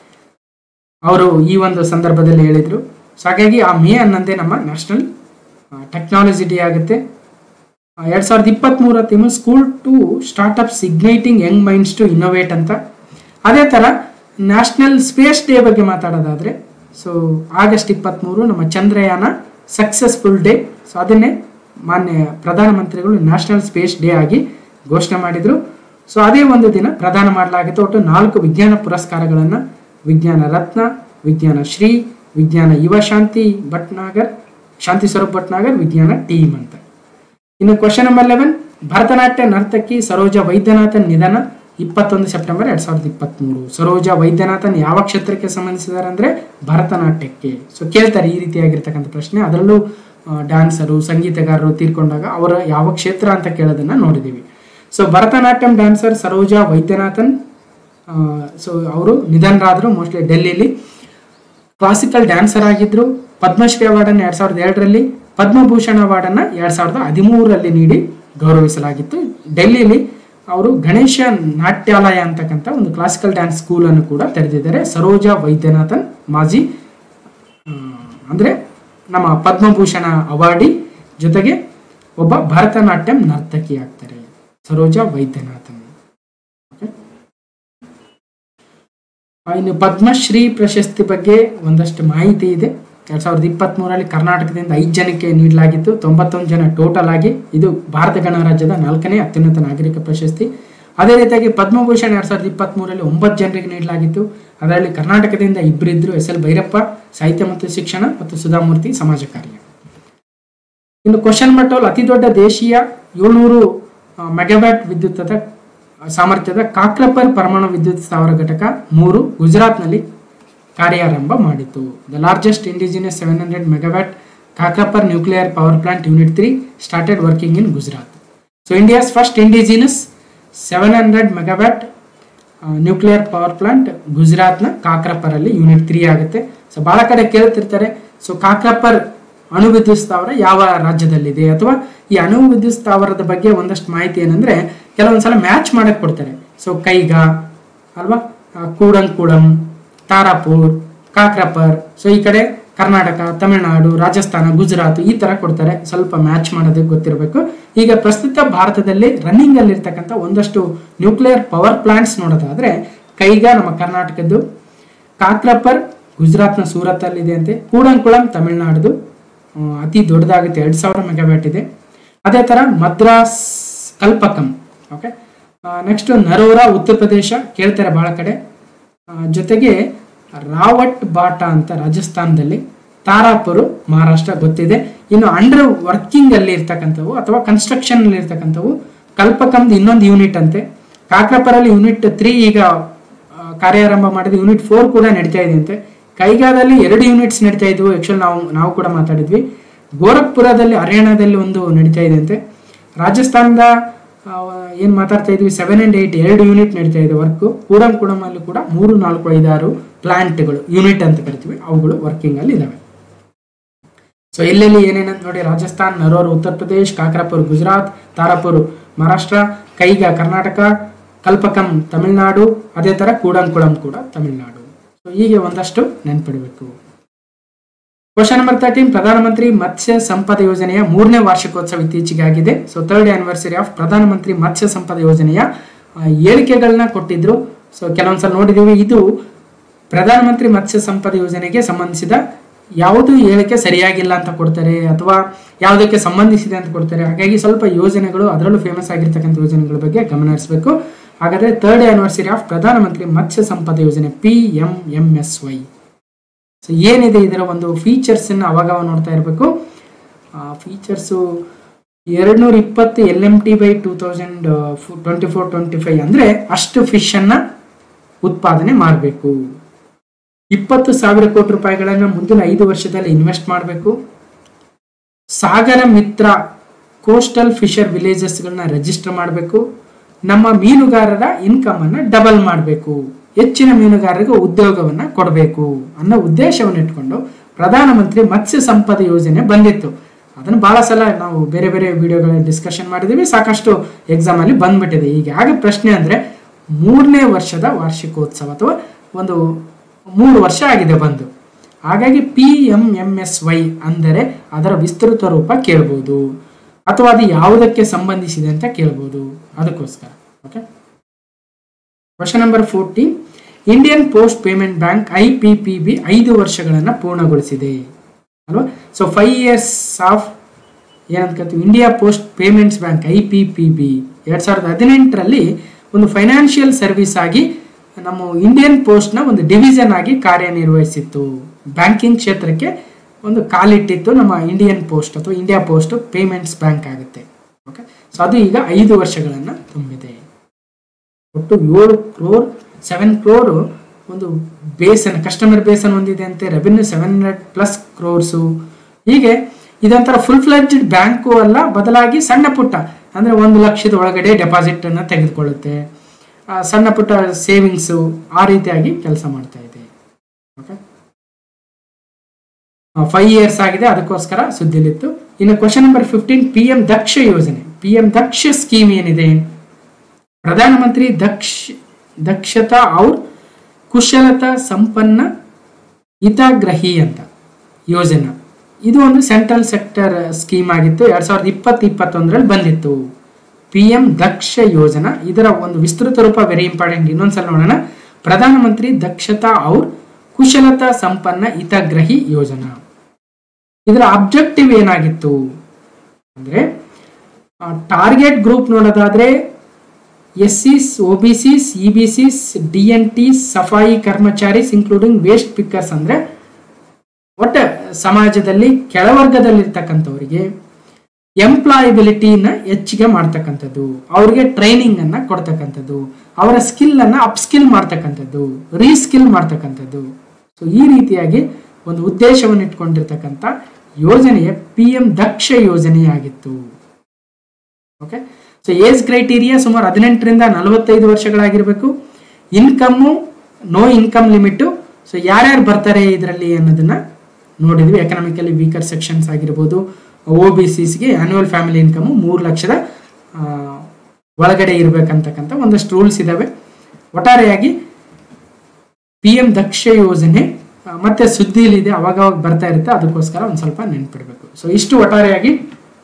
A: ಅವರು ಈ ಒಂದು ಸಂದರ್ಭದಲ್ಲಿ ಹೇಳಿದರು ಸೊ ಹಾಗಾಗಿ ಆ ಮೇ ಹನ್ನೊಂದೇ ನಮ್ಮ ನ್ಯಾಷನಲ್ ಟೆಕ್ನಾಲಜಿ ಡೇ ಆಗುತ್ತೆ ಎರಡು ಸಾವಿರದ ಇಪ್ಪತ್ತ್ಮೂರ theme school to startups igniting young minds to innovate ಅಂತ ಅದೇ ಥರ ನ್ಯಾಷನಲ್ ಸ್ಪೇಸ್ ಡೇ ಬಗ್ಗೆ ಮಾತಾಡೋದಾದರೆ ಸೊ ಆಗಸ್ಟ್ ಇಪ್ಪತ್ತ್ಮೂರು ನಮ್ಮ ಚಂದ್ರಯಾನ ಸಕ್ಸಸ್ಫುಲ್ ಡೇ ಸೊ ಅದನ್ನೇ ಮಾನ್ಯ ಪ್ರಧಾನಮಂತ್ರಿಗಳು ನ್ಯಾಷನಲ್ ಸ್ಪೇಸ್ ಡೇ ಆಗಿ ಘೋಷಣೆ ಮಾಡಿದರು ಸೊ ಅದೇ ಒಂದು ದಿನ ಪ್ರದಾನ ಮಾಡಲಾಗಿತ್ತು ಒಟ್ಟು ನಾಲ್ಕು ವಿಜ್ಞಾನ ಪುರಸ್ಕಾರಗಳನ್ನು ವಿಜ್ಞಾನ ರತ್ನ ವಿಜ್ಞಾನ ಶ್ರೀ ವಿಜ್ಞಾನ ಯುವ ಶಾಂತಿ ಭಟ್ನಾಗರ್ ಶಾಂತಿ ಸ್ವರೂಪ್ ಭಟ್ನಾಗರ್ ವಿಜ್ಞಾನ ಟೀಮ್ ಅಂತ ಇನ್ನು ಕ್ವಶನ್ ನಂಬರ್ ಲೆವೆನ್ ಭರತನಾಟ್ಯ ನರ್ತಕಿ ಸರೋಜ ವೈದ್ಯನಾಥನ್ ನಿಧನ ಇಪ್ಪತ್ತೊಂದು ಸೆಪ್ಟೆಂಬರ್ ಎರಡ್ ಸಾವಿರದ ಇಪ್ಪತ್ತ್ಮೂರು ಸರೋಜ ವೈದ್ಯನಾಥನ್ ಯಾವ ಕ್ಷೇತ್ರಕ್ಕೆ ಸಂಬಂಧಿಸಿದ್ದಾರೆ ಅಂದ್ರೆ ಭರತನಾಟ್ಯಕ್ಕೆ ಸೊ ಕೇಳ್ತಾರೆ ಈ ರೀತಿಯಾಗಿರ್ತಕ್ಕಂಥ ಪ್ರಶ್ನೆ ಅದರಲ್ಲೂ ಡ್ಯಾನ್ಸರು ಸಂಗೀತಗಾರರು ತೀರ್ಕೊಂಡಾಗ ಅವರ ಯಾವ ಕ್ಷೇತ್ರ ಅಂತ ಕೇಳೋದನ್ನ ನೋಡಿದ್ದೀವಿ so Bharatanatyam dancer Saroja Vaidyanathan so ಅವರು ನಿಧನರಾದರು ಮೋಸ್ಟ್ಲಿ ಡೆಲ್ಲಿಲಿ ಕ್ಲಾಸಿಕಲ್ ಡ್ಯಾನ್ಸರ್ ಆಗಿದ್ರು ಪದ್ಮಶ್ರೀ ಅವಾರ್ಡನ್ನು ಎರಡ್ ಸಾವಿರದ ಎರಡರಲ್ಲಿ ಪದ್ಮಭೂಷಣ ಅವಾರ್ಡನ್ನು ಎರಡ್ ಸಾವಿರದ ಹದಿಮೂರರಲ್ಲಿ ನೀಡಿ ಗೌರವಿಸಲಾಗಿತ್ತು ಡೆಲ್ಲಿಲಿ ಅವರು ಗಣೇಶ ನಾಟ್ಯಾಲಯ ಅಂತಕ್ಕಂಥ ಒಂದು ಕ್ಲಾಸಿಕಲ್ ಡ್ಯಾನ್ಸ್ ಸ್ಕೂಲ್ ಅನ್ನು ಕೂಡ ತೆರೆದಿದ್ದಾರೆ ಸರೋಜಾ ವೈದ್ಯನಾಥನ್ ಮಾಜಿ ಆ, ಅಂದ್ರೆ ನಮ್ಮ ಪದ್ಮಭೂಷಣ ಅವಾರ್ಡಿ ಜೊತೆಗೆ ಒಬ್ಬ ಭರತನಾಟ್ಯಂ ನರ್ತಕಿ ಆಗ್ತಾರೆ ಸರೋಜಾ ವೈದ್ಯನಾಥನ್ Okay? ಆ, ಇನ್ನು ಪದ್ಮಶ್ರೀ ಪ್ರಶಸ್ತಿ ಬಗ್ಗೆ ಒಂದಷ್ಟು ಮಾಹಿತಿ ಇದೆ ಎರಡ್ ಸಾವಿರದ ಇಪ್ಪತ್ತ್ ಮೂರರಲ್ಲಿ ಕರ್ನಾಟಕದಿಂದ ಐದು ಜನಕ್ಕೆ ನೀಡಲಾಗಿತ್ತು ತೊಂಬತ್ತೊಂದು ಜನ ಟೋಟಲ್ ಆಗಿ ಇದು ಭಾರತ ಗಣರಾಜ್ಯದ ನಾಲ್ಕನೇ ಅತ್ಯುನ್ನತ ನಾಗರಿಕ ಪ್ರಶಸ್ತಿ ಅದೇ ರೀತಿಯಾಗಿ ಪದ್ಮಭೂಷಣ ಎರಡ್ ಸಾವಿರದ ಇಪ್ಪತ್ತ್ ಮೂರರಲ್ಲಿ ಒಂಬತ್ತು ಜನರಿಗೆ ನೀಡಲಾಗಿತ್ತು ಅದರಲ್ಲಿ ಕರ್ನಾಟಕದಿಂದ ಇಬ್ಬರಿದ್ರು ಎಸ್ ಎಲ್ ಭೈರಪ್ಪ ಸಾಹಿತ್ಯ ಮತ್ತು ಶಿಕ್ಷಣ ಮತ್ತು ಸುಧಾಮೂರ್ತಿ ಸಮಾಜ ಕಾರ್ಯ ಇನ್ನು ಕ್ವಶನ್ ಮಟ್ಟಲ್ಲಿ ಅತಿ ದೊಡ್ಡ ದೇಶೀಯ ಏಳ್ನೂರು ಮೆಗಾವ್ಯಾಟ್ ವಿದ್ಯುತ್ತದ ಸಾಮರ್ಥ್ಯದ ಕಾಕ್ರಪರ್ ಪರಮಾಣು ವಿದ್ಯುತ್ ಸ್ಥಾವರ ಘಟಕ ಮೂರು ಗುಜರಾತ್ನಲ್ಲಿ ಕಾರ್ಯಾರಂಭ ಮಾಡಿತು the largest indigenous seven hundred megawatt Kakrapar nuclear power plant unit three started working in Gujarat so India's first indigenous seven hundred megawatt nuclear power plant ಗುಜರಾತ್ನ ಕಾಕ್ರಪರ್ ಅಲ್ಲಿ ಯೂನಿಟ್ ತ್ರೀ ಆಗುತ್ತೆ ಸೊ ಬಹಳ ಕಡೆ ಕೇಳ್ತಿರ್ತಾರೆ ಸೊ ಕಾಕ್ರಪರ್ ಅಣು ವಿದ್ಯುತ್ ಸ್ಥಾವರ ಯಾವ ರಾಜ್ಯದಲ್ಲಿದೆ ಅಥವಾ ಈ ಅಣು ವಿದ್ಯುತ್ ಸ್ಥಾವರದ ಬಗ್ಗೆ ಒಂದಷ್ಟು ಮಾಹಿತಿ ಏನಂದ್ರೆ ಕೆಲವೊಂದ್ಸಲ ಮ್ಯಾಚ್ ಮಾಡಕ್ ಕೊಡ್ತಾರೆ ಸೊ ಕೈಗಾ ಅಲ್ವಾ ಆ, ಕೂಡಂಕುಳಂ ತಾರಾಪುರ್ ಕಾಕ್ರಪರ್ ಸೊ ಈ ಕಡೆ ಕರ್ನಾಟಕ ತಮಿಳುನಾಡು ರಾಜಸ್ಥಾನ ಗುಜರಾತ್ ಈ ತರ ಕೊಡ್ತಾರೆ ಸ್ವಲ್ಪ ಮ್ಯಾಚ್ ಮಾಡೋದಕ್ಕೆ ಗೊತ್ತಿರಬೇಕು ಈಗ ಪ್ರಸ್ತುತ ಭಾರತದಲ್ಲಿ ರನ್ನಿಂಗ್ ಅಲ್ಲಿ ಇರ್ತಕ್ಕಂಥ ಒಂದಷ್ಟು ನ್ಯೂಕ್ಲಿಯರ್ ಪವರ್ ಪ್ಲಾಂಟ್ಸ್ ನೋಡೋದಾದ್ರೆ ಕೈಗಾ ನಮ್ಮ ಕರ್ನಾಟಕದ್ದು ಕಾಕ್ರಪರ್ ಗುಜರಾತ್ನ ಸೂರತ್ತಲ್ಲಿದೆ ಅಂತೆ ಕೂಡಂಕುಳಂ ತಮಿಳುನಾಡ್ದು ಆ, ಅತಿ ದೊಡ್ಡದಾಗುತ್ತೆ ಎರಡು ಸಾವಿರ ಮೆಗಾವ್ಯಾಟ್ ಇದೆ ಅದೇ ಥರ ಮದ್ರಾಸ್ ಕಲ್ಪಕಂ ಓಕೆ ನೆಕ್ಸ್ಟ್ ನರೋರಾ ಉತ್ತರ ಪ್ರದೇಶ ಕೇಳ್ತಾರೆ ಬಹಳ ಕಡೆ ಆ, ಜೊತೆಗೆ ರಾವಟ್ ಬಾಟಾ ಅಂತ ರಾಜಸ್ಥಾನದಲ್ಲಿ ತಾರಾಪುರು ಮಹಾರಾಷ್ಟ್ರ ಗೊತ್ತಿದೆ ಇನ್ನು ಅಂಡರ್ ವರ್ಕಿಂಗ್ ಅಲ್ಲಿ ಇರ್ತಕ್ಕಂಥವು ಅಥವಾ ಕನ್ಸ್ಟ್ರಕ್ಷನ್ ಅಲ್ಲಿ ಇರ್ತಕ್ಕಂಥವು ಕಲ್ಪಕಂದ್ ಇನ್ನೊಂದು ಯೂನಿಟ್ ಅಂತೆ ಕಾಕ್ರಪರಲ್ಲಿ ಯೂನಿಟ್ ತ್ರೀ ಈಗ ಆ, ಕಾರ್ಯಾರಂಭ ಮಾಡಿದ ಯೂನಿಟ್ ಫೋರ್ ಕೂಡ ನಡೀತಾ ಇದೆ ಅಂತೆ ಕೈಗಾದಲ್ಲಿ ಎರಡು ಯೂನಿಟ್ಸ್ ನಡೀತಾ ಇದ್ವು ಆಕ್ಚುಲ್ ನಾವು ನಾವು ಕೂಡ ಮಾತಾಡಿದ್ವಿ ಗೋರಖ್ಪುರದಲ್ಲಿ ಹರಿಯಾಣದಲ್ಲಿ ಒಂದು ನಡೀತಾ ಇದೆ ಅಂತೆ ರಾಜಸ್ಥಾನದ ಆ, ಏನ್ ಮಾತಾಡ್ತಾ ಇದ್ವಿ ಸೆವೆನ್ ಅಂಡ್ ಏಟ್ ಎರಡು ಯೂನಿಟ್ ನಡೀತಾ ಇದೆ ವರ್ಕ್ ಕೂಡಂ ಕೂಡಮಲ್ಲಿ ಕೂಡ ಮೂರು ನಾಲ್ಕು ಐದಾರು ಪ್ಲಾಂಟ್ಗಳು ಯೂನಿಟ್ ಅಂತ ಕರಿತೀವಿ ಅವುಗಳು ವರ್ಕಿಂಗ್ ಅಲ್ಲಿ ಇದಾವೆ ಸೊ ಎಲ್ಲೆಲ್ಲಿ ಏನೇನಂತ ನೋಡಿ ರಾಜಸ್ಥಾನ್ ನರೋರ್ ಉತ್ತರ ಪ್ರದೇಶ್ ಕಾಕ್ರಾಪುರ್ ಗುಜರಾತ್ ತಾರಾಪುರ್ ಮಹಾರಾಷ್ಟ್ರ ಕೈಗ ಕರ್ನಾಟಕ ಕಲ್ಪಕಂ ತಮಿಳುನಾಡು ಅದೇ ತರ ಕೂಡಂಕುಳಂ ಕೂಡ ತಮಿಳುನಾಡು ಸೊ ಹೀಗೆ ಒಂದಷ್ಟು ನೆನ್ಪಿಡಬೇಕು ಕ್ವಶನ್ ನಂಬರ್ ತರ್ಟೀನ್ ಪ್ರಧಾನಮಂತ್ರಿ ಮತ್ಸ್ಯ ಸಂಪದ ಯೋಜನೆಯ ಮೂರನೇ ವಾರ್ಷಿಕೋತ್ಸವ ಇತ್ತೀಚೆಗೆ ಆಗಿದೆ ಸೊ ಥರ್ಡ್ ಆನಿವರ್ಸರಿ ಆಫ್ ಪ್ರಧಾನಮಂತ್ರಿ ಮತ್ಸ್ಯ ಸಂಪದ ಯೋಜನೆಯ ಆ, ಹೇಳಿಕೆಗಳನ್ನ ಕೊಟ್ಟಿದ್ರು ಸೊ ಕೆಲವೊಂದ್ಸಲ ನೋಡಿದೀವಿ ಇದು ಪ್ರಧಾನಮಂತ್ರಿ ಮತ್ಸ್ಯ ಸಂಪದ ಯೋಜನೆಗೆ ಸಂಬಂಧಿಸಿದ ಯಾವುದು ಹೇಳಿಕೆ ಸರಿಯಾಗಿಲ್ಲ ಅಂತ ಕೊಡ್ತಾರೆ ಅಥವಾ ಯಾವುದಕ್ಕೆ ಸಂಬಂಧಿಸಿದೆ ಅಂತ ಕೊಡ್ತಾರೆ ಹಾಗಾಗಿ ಸ್ವಲ್ಪ ಯೋಜನೆಗಳು ಅದರಲ್ಲೂ ಫೇಮಸ್ ಆಗಿರ್ತಕ್ಕಂಥ ಯೋಜನೆಗಳ ಬಗ್ಗೆ ಗಮನ ಹರಿಸಬೇಕು ಹಾಗಾದ್ರೆ ಥರ್ಡ್ ಆನಿವರ್ಸರಿ ಆಫ್ ಪ್ರಧಾನಮಂತ್ರಿ Matsya Sampada Yojana P M M S Y so ಏನಿದೆ ಇದರ ಒಂದು ಫೀಚರ್ಸ್ ಅನ್ನು ಅವಾಗ ಅವಾಗ ನೋಡ್ತಾ ಇರಬೇಕು ಫೀಚರ್ಸು ಎರಡ್ನೂರ ಇಪ್ಪತ್ತು L M T by two thousand twenty four twenty five ಅಂದರೆ ಅಷ್ಟು ಫಿಶ್ ಅನ್ನ ಉತ್ಪಾದನೆ ಮಾಡಬೇಕು ಇಪ್ಪತ್ತು ಸಾವಿರ ಕೋಟಿ ರೂಪಾಯಿಗಳನ್ನು ಮುಂದಿನ ಐದು ವರ್ಷದಲ್ಲಿ ಇನ್ವೆಸ್ಟ್ ಮಾಡಬೇಕು ಸಾಗರ ಮಿತ್ರ ಕೋಸ್ಟಲ್ ಫಿಶರ್ ವಿಲೇಜಸ್ಗಳನ್ನ ರಿಜಿಸ್ಟರ್ ಮಾಡಬೇಕು ನಮ್ಮ ಮೀನುಗಾರರ ಇನ್ಕಮ್ ಅನ್ನ ಡಬಲ್ ಮಾಡಬೇಕು ಹೆಚ್ಚಿನ ಮೀನುಗಾರರಿಗೆ ಉದ್ಯೋಗವನ್ನ ಕೊಡಬೇಕು ಅನ್ನೋ ಉದ್ದೇಶವನ್ನು ಇಟ್ಕೊಂಡು ಪ್ರಧಾನಮಂತ್ರಿ ಮತ್ಸ್ಯ ಸಂಪದ ಯೋಜನೆ ಬಂದಿತ್ತು ಅದನ್ನು ಬಹಳ ಸಲ ನಾವು ಬೇರೆ ಬೇರೆ ವಿಡಿಯೋಗಳಲ್ಲಿ ಡಿಸ್ಕಷನ್ ಮಾಡಿದ್ದೀವಿ ಸಾಕಷ್ಟು ಎಕ್ಸಾಮ್ ಅಲ್ಲಿ ಬಂದ್ಬಿಟ್ಟಿದೆ ಈಗ ಹಾಗೆ ಪ್ರಶ್ನೆ ಅಂದ್ರೆ ಮೂರನೇ ವರ್ಷದ ವಾರ್ಷಿಕೋತ್ಸವ ಅಥವಾ ಒಂದು ಮೂರು ವರ್ಷ ಆಗಿದೆ ಬಂದು ಹಾಗಾಗಿ P M M S Y ಅಂದರೆ ಅದರ ವಿಸ್ತೃತ ರೂಪ ಕೇಳ್ಬೋದು ಅಥವಾ ಅದು ಯಾವುದಕ್ಕೆ ಸಂಬಂಧಿಸಿದೆ ಅಂತ ಕೇಳ್ಬೋದು ಅದಕ್ಕೋಸ್ಕರ okay question number fourteen Indian post payment bank I P P B ಐದು ವರ್ಷಗಳನ್ನು ಪೂರ್ಣಗೊಳಿಸಿದೆ ಅಲ್ವಾ ಸೊ ಫೈವ್ ಇಯರ್ಸ್ ಆಫ್ ಏನಂತ ಕರಿತೀವಿ India post payments bank I P P B ಎರಡ್ ಸಾವಿರದ ಹದಿನೆಂಟರಲ್ಲಿ ಒಂದು ಫೈನಾನ್ಷಿಯಲ್ ಸರ್ವಿಸ್ ಆಗಿ ನಮ್ಮ ಇಂಡಿಯನ್ ಪೋಸ್ಟ್ನ ಒಂದು ಡಿವಿಷನ್ ಆಗಿ ಕಾರ್ಯನಿರ್ವಹಿಸಿತ್ತು ಬ್ಯಾಂಕಿಂಗ್ ಕ್ಷೇತ್ರಕ್ಕೆ ಒಂದು ಕಾಲಿಟ್ಟಿತ್ತು ನಮ್ಮ ಇಂಡಿಯನ್ ಪೋಸ್ಟ್ ಅಥವಾ ಇಂಡಿಯಾ ಪೋಸ್ಟ್ ಪೇಮೆಂಟ್ಸ್ ಬ್ಯಾಂಕ್ ಆಗುತ್ತೆ ಓಕೆ ಸೊ ಅದು ಈಗ ಐದು ವರ್ಷಗಳನ್ನು ತುಂಬಿದೆ ಒಟ್ಟು ಏಳು ಕ್ರೋರ್ ಸೆವೆನ್ ಕ್ರೋರ್ ಒಂದು ಬೇಸನ್ ಕಸ್ಟಮರ್ ಬೇಸನ್ ಹೊಂದಿದೆ ಅಂತೆ revenue seven hundred plus crores ಹೀಗೆ ಇದೊಂಥರ ಫುಲ್ ಫ್ಲೆಡ್ಜ್ಡ್ ಬ್ಯಾಂಕು ಅಲ್ಲ ಬದಲಾಗಿ ಸಣ್ಣ ಪುಟ್ಟ ಅಂದ್ರೆ ಒಂದು ಲಕ್ಷದ ಒಳಗಡೆ ಡೆಪಾಸಿಟ್ ಅನ್ನ ತೆಗೆದುಕೊಳ್ಳುತ್ತೆ ಆ, ಸಣ್ಣ ಪುಟ್ಟ ಸೇವಿಂಗ್ಸು ಆ ರೀತಿಯಾಗಿ ಕೆಲಸ ಮಾಡ್ತಾ ಇದೆ ಓಕೆ ಫೈವ್ ಇಯರ್ಸ್ ಆಗಿದೆ ಅದಕ್ಕೋಸ್ಕರ ಸುದ್ದಿಲಿತ್ತು ಇನ್ನು question number fifteen P M Daksh Yojana P M ದಕ್ಷ ಸ್ಕೀಮ್ ಏನಿದೆ ಪ್ರಧಾನಮಂತ್ರಿ ದಕ್ಷ ದಕ್ಷತಾ ಔರ್ ಕುಶಲತಾ ಸಂಪನ್ನ ಹಿತಾಗ್ರಹಿ ಅಂತ ಯೋಜನಾ ಇದು ಒಂದು ಸೆಂಟ್ರಲ್ ಸೆಕ್ಟರ್ ಸ್ಕೀಮ್ ಆಗಿತ್ತು ಎರಡ್ ಸಾವಿರದ ಇಪ್ಪತ್ತು ಇಪ್ಪತ್ತೊಂದರಲ್ಲಿ ಬಂದಿತ್ತು ಪಿ ಎಂ ದಕ್ಷ ಯೋಜನಾ ಇದರ ಒಂದು ವಿಸ್ತೃತ ರೂಪ ವೆರಿ ಇಂಪಾರ್ಟೆಂಟ್ ಇನ್ನೊಂದ್ಸಲ ನೋಡೋಣ ಪ್ರಧಾನಮಂತ್ರಿ ದಕ್ಷತಾ ಔರ್ ಕುಶಲತಾ ಸಂಪನ್ನ ಹಿತಗ್ರಹಿ ಯೋಜನಾ ಇದರ ಅಬ್ಜೆಕ್ಟಿವ್ ಏನಾಗಿತ್ತು ಅಂದ್ರೆ ಟಾರ್ಗೆಟ್ ಗ್ರೂಪ್ ನೋಡೋದಾದ್ರೆ S Cs O B Cs E B Cs D N T safai karmacharis including waste pickers ಅಂದ್ರೆ ಒಟ್ಟ ಸಮಾಜದಲ್ಲಿ ಕೆಳವರ್ಗದಲ್ಲಿರ್ತಕ್ಕಂಥವರಿಗೆ ಎಂಪ್ಲಾಯಬಿಲಿಟಿನ ಹೆಚ್ಚಿಗೆ ಮಾಡ್ತಕ್ಕಂಥದ್ದು ಅವ್ರಿಗೆ ಟ್ರೈನಿಂಗ್ ಅನ್ನ ಕೊಡ್ತಕ್ಕಂಥದ್ದು ಅವರ ಸ್ಕಿಲ್ ಅನ್ನ ಅಪ್ಸ್ಕಿಲ್ ಮಾಡ್ತಕ್ಕಂಥದ್ದು ರೀಸ್ಕಿಲ್ ಮಾಡ್ತಕ್ಕಂಥದ್ದು ಸೊ ಈ ರೀತಿಯಾಗಿ ಒಂದು ಉದ್ದೇಶವನ್ನು ಇಟ್ಕೊಂಡಿರ್ತಕ್ಕಂಥ ಯೋಜನೆಯ ಪಿ ಎಂ ದಕ್ಷ ಯೋಜನೆಯಾಗಿತ್ತು ಓಕೆ ಸೊ ಏಜ್ ಕ್ರೈಟೀರಿಯಾ ಸುಮಾರು ಹದಿನೆಂಟರಿಂದ ನಲವತ್ತೈದು ವರ್ಷಗಳಾಗಿರಬೇಕು income no income limit so ಯಾರ್ಯಾರು ಬರ್ತಾರೆ ಇದರಲ್ಲಿ ಅನ್ನೋದನ್ನ ನೋಡಿದ್ವಿ ಎಕನಾಮಿಕಲಿ ವೀಕರ್ ಸೆಕ್ಷನ್ಸ್ ಆಗಿರ್ಬೋದು ಒ ಬಿ ಸಿಸ್ಗೆ ಆನ್ಯುವಲ್ ಫ್ಯಾಮಿಲಿ ಇನ್ಕಮು ಮೂರು ಲಕ್ಷದ ಆ, ಒಳಗಡೆ ಇರಬೇಕಂತಕ್ಕಂಥ ಒಂದಷ್ಟು ರೂಲ್ಸ್ ಇದಾವೆ ಒಟ್ಟಾರೆಯಾಗಿ ಪಿ ಎಂ ದಕ್ಷ ಯೋಜನೆ ಆ, ಮತ್ತೆ ಸುದ್ದಿಲಿದೆ ಅವಾಗ ಅವಾಗ ಬರ್ತಾ ಇರುತ್ತೆ ಅದಕ್ಕೋಸ್ಕರ ಒಂದು ಸ್ವಲ್ಪ ನೆನ್ಪಿಡ್ಬೇಕು ಸೊ ಇಷ್ಟು ಒಟ್ಟಾರೆಯಾಗಿ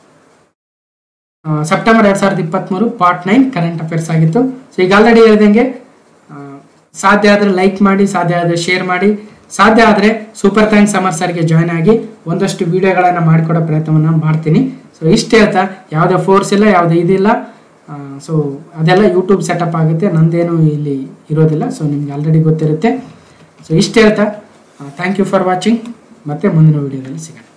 A: ಆ, ಸೆಪ್ಟೆಂಬರ್ ಎರಡ್ ಸಾವಿರದ ಇಪ್ಪತ್ತ್ಮೂರು ಪಾರ್ಟ್ ನೈನ್ ಕರೆಂಟ್ ಅಫೇರ್ಸ್ ಆಗಿತ್ತು ಸೊ ಈಗ ಆಲ್ರೆಡಿ ಹೇಳ್ದಂಗೆ ಸಾಧ್ಯ ಆದರೆ ಲೈಕ್ ಮಾಡಿ ಸಾಧ್ಯ ಆದರೆ ಶೇರ್ ಮಾಡಿ ಸಾಧ್ಯ ಆದರೆ ಸೂಪರ್ ಥ್ಯಾಂಕ್ಸ್ ಸಮರ್ ಸರ್ಗೆ ಜಾಯ್ನ್ ಆಗಿ ಒಂದಷ್ಟು ವಿಡಿಯೋಗಳನ್ನು ಮಾಡಿಕೊಡೋ ಪ್ರಯತ್ನವನ್ನು ಮಾಡ್ತೀನಿ ಸೊ ಇಷ್ಟು ಹೇಳ್ತಾ ಯಾವುದೇ ಫೋರ್ಸ್ ಇಲ್ಲ ಯಾವುದೇ ಇದಿಲ್ಲ ಸೊ ಅದೆಲ್ಲ ಯೂಟ್ಯೂಬ್ ಸೆಟಪ್ ಆಗುತ್ತೆ ನಂದೇನು ಇಲ್ಲಿ ಇರೋದಿಲ್ಲ ಸೊ ನಿಮ್ಗೆ ಆಲ್ರೆಡಿ ಗೊತ್ತಿರುತ್ತೆ ಸೊ ಇಷ್ಟು ಹೇಳ್ತಾ ಥ್ಯಾಂಕ್ ಯು ಫಾರ್ ವಾಚಿಂಗ್ ಮತ್ತೆ ಮುಂದಿನ ವಿಡಿಯೋದಲ್ಲಿ ಸಿಗೋಣ